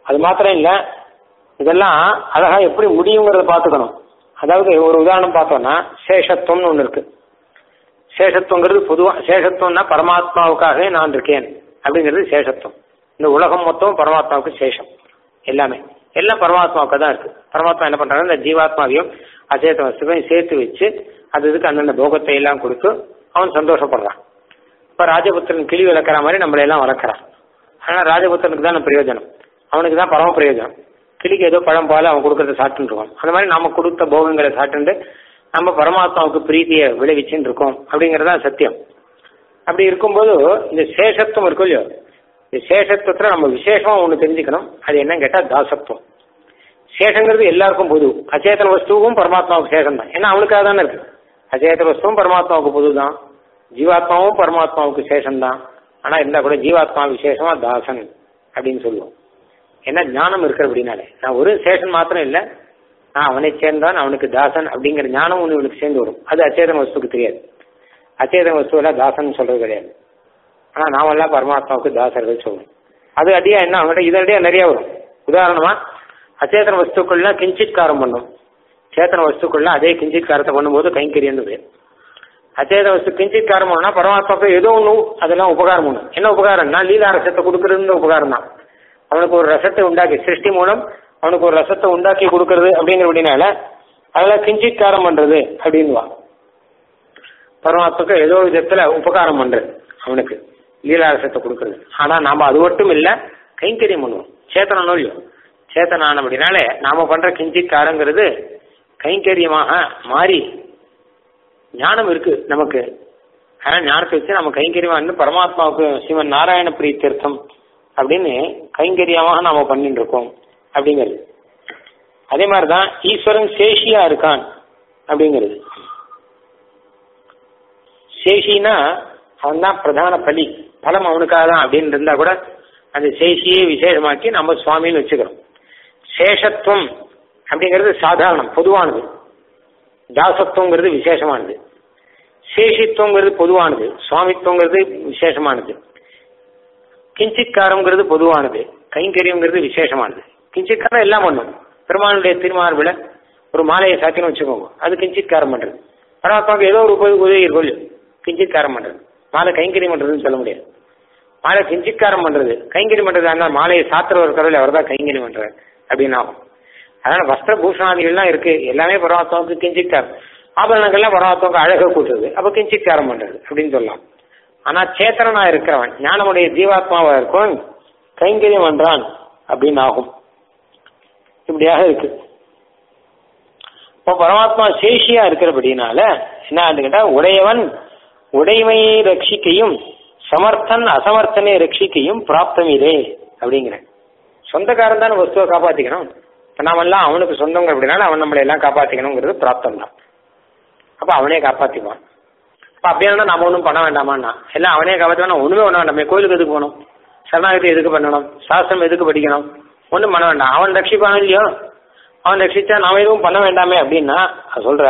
Speaker 1: அது மாத்திரம் இல்ல இதெல்லாம் அழகா எப்படி முடியுங்கிறத பார்த்துக்கணும் அதாவது ஒரு உதாரணம் பார்த்தோம்னா சேஷத்துவம்னு ஒன்று இருக்கு சேஷத்துவங்கிறது பொதுவா சேஷத்துவம்னா பரமாத்மாவுக்காகவே நான் இருக்கேன் அப்படிங்கிறது சேஷத்துவம் இந்த உலகம் மொத்தம் பரமாத்மாவுக்கு சேஷம் எல்லாமே எல்லாம் பரமாத்மாவுக்கு தான் இருக்கு பரமாத்மா என்ன பண்றாங்க இந்த ஜீவாத்மாவையும் அச்சேத வஸ்துவையும் சேர்த்து வச்சு அது இதுக்கு அந்தந்த போகத்தை எல்லாம் கொடுத்து அவன் சந்தோஷப்படுறான் இப்ப ராஜபுத்திரன் கிளி வளர்க்குற மாதிரி நம்மளை எல்லாம் வளர்க்குறான் ஆனா ராஜபுத்திரனுக்கு தான் பிரயோஜனம் அவனுக்கு தான் பரம பிரயோஜனம் கிளிக்கு ஏதோ பழம் பால் அவன் கொடுக்கறத சாப்பிட்டுன்னு இருக்கோம் அந்த மாதிரி நம்ம கொடுத்த போகங்களை சாப்பிட்டு நம்ம பரமாத்மாவுக்கு பிரீத்தியை விளைவிச்சுன்னு இருக்கோம் அப்படிங்கறதா சத்தியம் அப்படி இருக்கும்போது இந்த சேஷத்துவம் இருக்கும் இல்லையோ இந்த சேஷத்துவத்துல நம்ம விசேஷமா ஒண்ணு தெரிஞ்சுக்கணும் அது என்னன்னு கேட்டா தாசத்துவம் சேஷங்கிறது எல்லாருக்கும் பொது அச்சேதன வஸ்துவும் பரமாத்மாவுக்கு சேஷம் தான் ஏன்னா அவனுக்காக தானே இருக்கு அச்சேதன வஸ்துவும் பரமாத்மாவுக்கு பொது தான் ஜீவாத்மாவும் பரமாத்மாவுக்கு சேஷம் தான் ஆனா இருந்தா கூட ஜீவாத்மா விசேஷமா தாசன் அப்படின்னு சொல்லுவோம் ஏன்னா ஞானம் இருக்கிற அப்படின்னாலே நான் ஒரு சேஷன் மாத்திரம் இல்லை நான் அவனை சேர்ந்தான் அவனுக்கு தாசன் அப்படிங்கிற ஞானம் ஒன்று இவனுக்கு சேர்ந்து வரும் அது அச்சேதன வஸ்துக்கு தெரியாது அச்சேதன வஸ்துவெல்லாம் தாசன் சொல்றது கிடையாது ஆனா நாமெல்லாம் பரமாத்மாவுக்கு தாசர்கள் சொல்லுவோம் அது அடியா என்ன அவங்ககிட்ட இது அடியா நிறைய வரும் உதாரணமா அச்சேதன வஸ்துக்கள்லாம் கிஞ்சித் காரம் பண்ணும் சேத்தன வஸ்துக்கள்லாம் அதே கிஞ்சித் காரத்தை பண்ணும்போது கைங்கரியன்னு பேர் அச்சேத வஸ்து கிஞ்சித் காரம் பண்ணா பரமாத்மாவுக்கு ஏதோ ஒன்று அதெல்லாம் உபகாரம் ஒன்று என்ன உபகாரம்னா லீலா ரசத்தை கொடுக்கறதுன்னு உபகாரம் தான் அவனுக்கு ஒரு ரசத்தை உண்டாக்கி சிருஷ்டி மூலம் அவனுக்கு ஒரு ரசத்தை உண்டாக்கி கொடுக்கறது அப்படிங்கிற அப்படின்னால அதெல்லாம் கிஞ்சித் காரம் பண்றது அப்படின்வா பரமாத்மாக்கு ஏதோ விதத்துல உபகாரம் பண்றது அவனுக்கு லீலாரசத்தை கொடுக்கறது ஆனா நாம அது மட்டும் இல்ல கைங்கரியம் பண்ணுவோம் சேத்தனம் இல்லையோ சேத்தனான அப்படின்னாலே நாம பண்ற கிஞ்சித் காரங்கிறது கைங்கரியமாக மாறி ஞானம் இருக்கு நமக்கு ஆனா ஞானத்தை வச்சு நம்ம கைங்கரியமா இருந்து பரமாத்மாவுக்கு சிவன் நாராயண பிரீத்தியர்த்தம் அப்படின்னு கைங்கரியமாக நாம பண்ணிட்டு இருக்கோம் அப்படிங்கிறது அதே மாதிரிதான் ஈஸ்வரன் சேஷியா இருக்கான் அப்படிங்கிறது சேஷினா அவன் தான் பிரதான பலி பலம் அவனுக்காக தான் அப்படின்னு இருந்தா கூட அந்த சேஷியை விசேஷமாக்கி நம்ம சுவாமின்னு வச்சுக்கிறோம் சேஷத்துவம் அப்படிங்கிறது சாதாரணம் பொதுவானது தாசத்துவங்கிறது விசேஷமானது சேஷித்துவங்கிறது பொதுவானது சுவாமித்துவங்கிறது விசேஷமானது கிஞ்சித்காரங்கிறது பொதுவானது கைங்கரியங்கிறது விசேஷமானது கிஞ்சித்காரம் எல்லாம் பண்ணும் பெருமானுடைய திருமார்பில் ஒரு மாலையை சாத்தின்னு வச்சுக்கோங்க அது கிஞ்சித்காரம் பண்றது பரமாத்மாவுக்கு ஏதோ ஒரு உப- உதவி இருக்கும் கிஞ்சித்காரம் பண்றது மாலை கைங்கரியம் பண்றதுன்னு சொல்ல முடியாது மாலை கிஞ்சித்காரம் பண்றது கைங்கரியம் பண்றது ஆனால் மாலையை சாத்திரவர் கடவுள் அவர் தான் கைங்கரியம் பண்றாரு அப்படின்னு ஆகும் அதனால வஸ்திர பூஷணாதிகள்லாம் இருக்கு எல்லாமே பரமாத்மாவுக்கு கிஞ்சித்காரம் ஆபரணங்கள்லாம் பரமாத்மாவுக்கு அழக கூட்டுறது அப்ப கிஞ்சித்காரம் பண்றது அப்படின்னு சொல்லலாம் ஆனா சேத்தனனா இருக்கிறவன் ஞானமுடைய ஜீவாத்மாவா இருக்கவன் கைங்கரியம் பண்றான் அப்படின்னு ஆகும் இப்படியாக இருக்கு இப்போ பரமாத்மா சேஷியா இருக்கிறபடினால என்ன ஆகுது கேட்டா உடையவன் உடைமையை ரட்சிக்கையும் சமர்த்தன் அசமர்த்தனை ரட்சிக்கையும் பிராப்தமிரே அப்படிங்கிறேன் சொந்தக்காரன் தானே வஸ்துவை காப்பாத்திக்கணும் இப்ப நாமெல்லாம் அவனுக்கு சொந்தங்க அப்படின்னால அவன் நம்மளை எல்லாம் காப்பாத்திக்கணுங்கிறது பிராப்தம் தான் அப்ப அவனே காப்பாத்திக்குவான் அப்ப அப்படியே இருந்தா நாம ஒன்றும் பண்ண வேண்டாமான்னா எல்லாம் அவனே காப்பாற்றுவான் ஒண்ணுமே பண்ண வேண்டாமே கோயிலுக்கு எதுக்கு போகணும் சரணாகதி எதுக்கு பண்ணணும் சாஸ்திரம் எதுக்கு படிக்கணும் ஒன்றும் பண்ண வேண்டாம் அவன் ரட்சிப்பான் இல்லையோ அவன் ரட்சிச்சா நாம எதுவும் பண்ண வேண்டாமே அப்படின்னா அது சொல்ற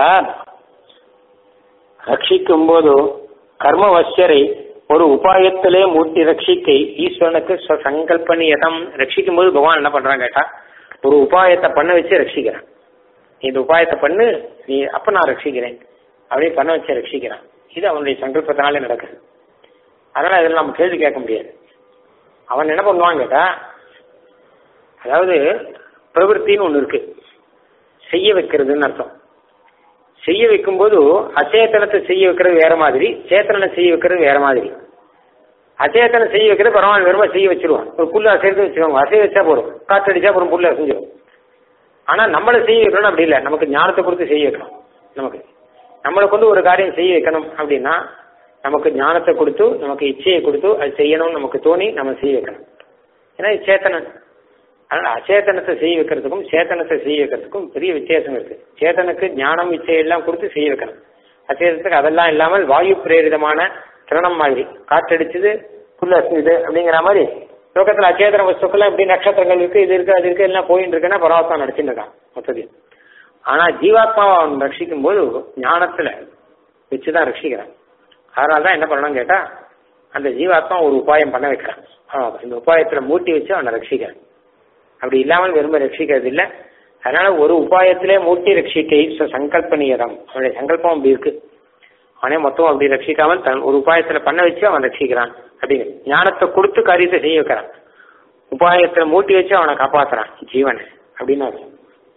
Speaker 1: ரட்சிக்கும் போது கர்மவசியரை ஒரு உபாயத்திலே மூட்டி ரட்சிக்கை ஈஸ்வரனுக்கு சங்கல்பனியதம் ரட்சிக்கும் போது பகவான் என்ன பண்றான் கேட்டா ஒரு உபாயத்தை பண்ண வச்சு ரட்சிக்கிறான் நீ இந்த உபாயத்தை பண்ணு நீ அப்ப நான் ரட்சிக்கிறேன் அப்படியே பண்ண வச்சு ரட்சிக்கிறான் இது அவனுடைய சங்கல்பத்தினாலே நடக்குது அதனால இதில் நம்ம கேள்வி கேட்க முடியாது அவன் என்ன பண்ணுவான் கேட்டா அதாவது பிரவருத்தின்னு ஒன்று இருக்கு செய்ய வைக்கிறதுன்னு அர்த்தம் செய்ய வைக்கும்போது அச்சேத்தனத்தை செய்ய வைக்கிறது வேற மாதிரி சேத்தனனை செய்ய வைக்கிறது வேற மாதிரி அச்சேத்தனை செய்ய வைக்கிறது பரவாயில்ல வெறுமா செய்ய வச்சிருவான் ஒரு புல்லு அசைறது வச்சுக்கோங்க அசைய வச்சா போதும் காற்றடிச்சா அப்புறம் புல்லு அசைஞ்சிடும் ஆனா நம்மளை செய்ய வைக்கணும் அப்படி இல்லை நமக்கு ஞானத்தை கொடுத்து செய்ய வைக்கணும் நமக்கு நம்மளை கொண்டு ஒரு காரியம் செய்ய வைக்கணும் அப்படின்னா நமக்கு ஞானத்தை கொடுத்து நமக்கு இச்சையை கொடுத்து அது செய்யணும்னு நமக்கு தோணி நம்ம செய்ய வைக்கணும் ஏன்னா இது சேத்தனன் அதனால அச்சேதனத்தை செய்ய வைக்கிறதுக்கும் சேத்தனத்தை செய்ய வைக்கிறதுக்கும் பெரிய வித்தியாசம் இருக்கு சேத்தனுக்கு ஞானம் இச்சை எல்லாம் கொடுத்து செய்ய வைக்கணும் அச்சேதனத்துக்கு அதெல்லாம் இல்லாமல் வாயு பிரேரிதமான திரணம் மாதிரி காற்றடிச்சது புல் அசையுது அப்படிங்கிற மாதிரி லோகத்துல அச்சேதன வஸ்துக்கெல்லாம் இப்படி நட்சத்திரங்கள் இருக்கு இது இருக்கு அது இருக்கு எல்லாம் போயிட்டு இருக்குன்னா பரவாத்மா நடிச்சுட்டு இருக்கான் மொத்தத்தில் ஆனா ஜீவாத்மாவை அவன் ரட்சிக்கும் போது ஞானத்துல வச்சுதான் ரட்சிக்கிறான் அதனாலதான் என்ன பண்ணணும் கேட்டா அந்த ஜீவாத்மா ஒரு உபாயம் பண்ண வைக்கிறான் ஆமா, இந்த உபாயத்துல மூட்டி வச்சு அவனை ரட்சிக்கிறான் அப்படி இல்லாமல் விரும்ப ரட்சிக்கிறது இல்லை அதனால ஒரு உபாயத்திலே மூட்டி ரட்சிக்கை சங்கல்பனீயதம் அவனுடைய சங்கல்பம் அப்படி இருக்கு அவனே மொத்தம் அப்படி ரட்சிக்காமல் தன் ஒரு உபாயத்துல பண்ண வச்சு அவன் ரட்சிக்கிறான் அப்படின்னு ஞானத்தை கொடுத்து காரியத்தை செய்ய வைக்கிறான் உபாயத்துல மூட்டி வச்சு அவனை காப்பாத்துறான் ஜீவனை அப்படின்னு அர்த்தம்.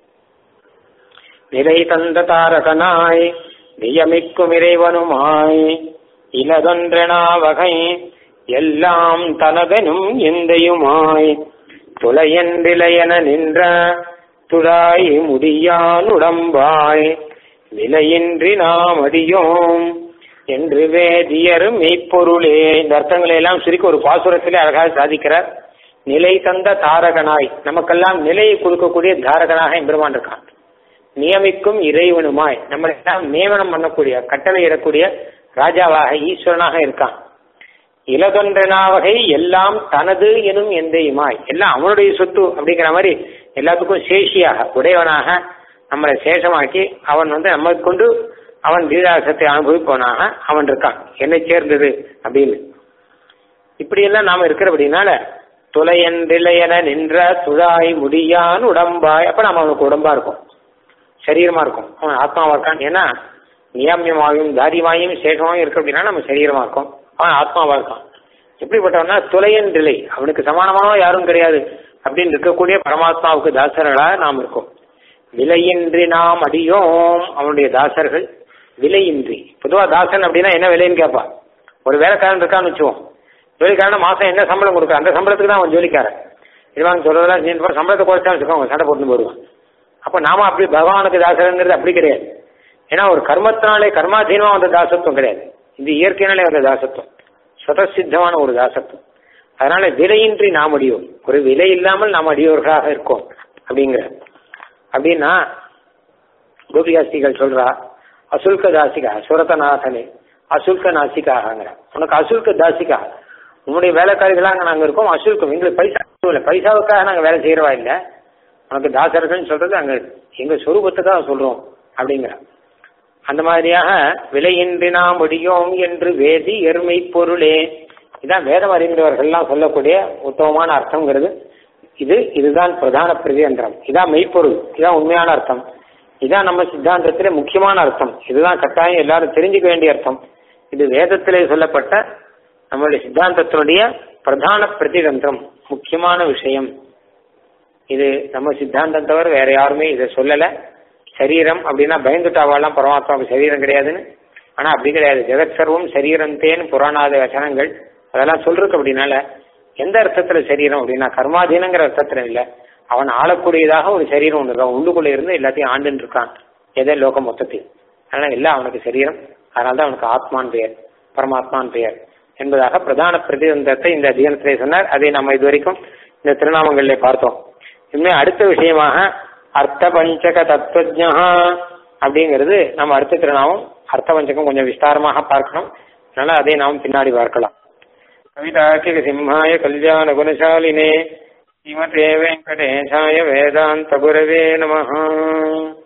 Speaker 1: நிலை தந்த தாரகனாய் நியமிக்கும் இறைவனுமாய் இலதொன்றனா வகை எல்லாம் தனதனும் எந்தையுமாய் துளையன்றிலையென நின்ற துழாய் முடியான் உடம்பாய் விலையின்றி நாம் அடியோம் என்று வேதியர் மெய்ப்பொருளே இந்த அர்த்தங்களை எல்லாம் சுருக்கி ஒரு பாசுரத்திலே அழகாக சாதிக்கிறார் நிலை தந்த தாரகனாய் நமக்கெல்லாம் நிலையை கொடுக்கக்கூடிய தாரகனாக எம்பெருமான் இருக்கான் நியமிக்கும் இறைவனுமாய் நம்மளை எல்லாம் நியமனம் பண்ணக்கூடிய கட்டளையிடக்கூடிய ராஜாவாக ஈஸ்வரனாக இருக்கான் இலதொன்றனா வகை எல்லாம் தனது எனும் எந்தையுமாய் எல்லாம் அவனுடைய சொத்து அப்படிங்கிற மாதிரி எல்லாத்துக்கும் சேஷியாக உடையவனாக நம்மளை சேஷமாக்கி அவன் வந்து நம்மை கொண்டு அவன் வீராசத்தை அனுபவிப்பவனாக அவன் இருக்கான் என்னை சேர்ந்தது அப்படின்னு இப்படியெல்லாம் நாம இருக்கிறபடினால துளையன்றிலையென நின்ற துழாய் முடியான் உடம்பாய் அப்ப நம்ம அவனுக்கு உடம்பா இருக்கும் சரீரமா இருக்கும் அவன் ஆத்மாவா இருக்கான் ஏன்னா நியாமியமாயும் தாரியமாயும் சேஷமாயும் இருக்கு அப்படின்னா நம்ம சரீரமா இருக்கும் அவன் ஆத்மாவா இருக்கான் எப்படிப்பட்டவனா துளையன்றிலை அவனுக்கு சமானமானவன் யாரும் கிடையாது அப்படின்னு இருக்கக்கூடிய பரமாத்மாவுக்கு தாசர்களாக நாம் இருக்கோம் விலையின்றி நாம் அடியோம் அவனுடைய தாசர்கள் விலையின்றி பொதுவா தாசன் அப்படின்னா என்ன விலைன்னு கேட்பா ஒரு வேலைக்காரன் இருக்கான்னு வச்சுவோம் வேலைக்காரன் மாசம் என்ன சம்பளம் கொடுக்க அந்த சம்பளத்துக்கு தான் அவன் ஜோலிக்காரன் இதுவாங்க சொல்றதெல்லாம் நீ இந்த சம்பளத்தை குறைச்சா வச்சுக்கோங்க சண்டை போட்டு போடுவான் அப்ப நாம அப்படி பகவானுக்கு தாசருங்கிறது அப்படி கிடையாது ஏன்னா ஒரு கர்மத்தினாலே கர்மாதீனமா வந்த தாசத்துவம் கிடையாது இது இயற்கையினாலே வந்த தாசத்துவம் சுதசித்தமான ஒரு தாசத்துவம் அதனால விலையின்றி நாம் அடியோம் ஒரு விலை இல்லாமல் நாம் அடியோர்களாக இருக்கோம் அப்படிங்கிற அப்படின்னா கோபிகாஸ்திகள் சொல்றா அசுல்க தாசிகா சுரதநாதனே அசுல்க நாசிகாங்கிற உனக்கு அசுல்க தாசிகா உன்னுடைய வேலைக்காரிகளாக நாங்க இருக்கோம் அசுல்கம் எங்களுக்கு பைசா இல்லை பைசாவுக்காக நாங்க வேலை செய்யறவா இல்ல உனக்கு தாசர்கள்னு சொல்றது அங்க எங்க சொரூபத்துக்காக சொல்றோம் அப்படிங்கிற அந்த மாதிரியாக விலையின்றி நாம் முடியோம் என்று வேதி எருமை பொருளே இதான் வேதம் அறிந்தவர்கள்லாம் சொல்லக்கூடிய உத்தமமான அர்த்தங்கிறது இது இதுதான் பிரதான பிரதியந்திரம் இதான் மெய்ப்பொருள் இதான் உண்மையான அர்த்தம் இதான் நம்ம சித்தாந்தத்திலே முக்கியமான அர்த்தம் இதுதான் கட்டாயம் எல்லாரும் தெரிஞ்சுக்க வேண்டிய அர்த்தம் இது வேதத்திலே சொல்லப்பட்ட நம்மளுடைய சித்தாந்தத்தினுடைய பிரதான பிரதிதந்திரம் முக்கியமான விஷயம் இது நம்ம சித்தாந்தம் தவிர வேற யாருமே இதை சொல்லல சரீரம் அப்படின்னா பயந்துட்டாவாலாம் பரமாத்மாவுக்கு சரீரம் கிடையாதுன்னு ஆனா அப்படி கிடையாது ஜெகத் சர்வம் சரீரம் தேன் புராணாத வசனங்கள் அதெல்லாம் சொல்றதுக்கு அப்படின்னால எந்த அர்த்தத்துல சரீரம் அப்படின்னா கர்மாதீனங்கிற அர்த்தத்துல இல்ல அவன் ஆளக்கூடியதாக ஒரு சரீரம் ஒன்று இருக்கான் உள்ளுக்குள்ள இருந்து எல்லாத்தையும் ஆண்டுன்னு இருக்கான் எதே லோகம் மொத்தத்தில் அதனால எல்லாம் அவனுக்கு சரீரம் அதனால்தான் அவனுக்கு ஆத்மான் பெயர் பரமாத்மான் பெயர் என்பதாக பிரதான பிரதிபந்தத்தை இந்த அதிகாரத்திலே சொன்னார் அதை நம்ம இதுவரைக்கும் இந்த திருநாமங்களிலே பார்த்தோம் இனிமே அடுத்த விஷயமாக அர்த்த பஞ்சக தத்துவஜா அப்படிங்கிறது நம்ம அடுத்த திருநாமம் அர்த்த பஞ்சகம் கொஞ்சம் விஸ்தாரமாக பார்க்கணும் அதனால அதை நாம் பின்னாடி பார்க்கலாம் கவிதாக்கிக சிம்ஹாய கல்யாண குணசாலினே ஸ்ரீமதே வெங்கடேசாய வேதாந்த குரவே நமஹ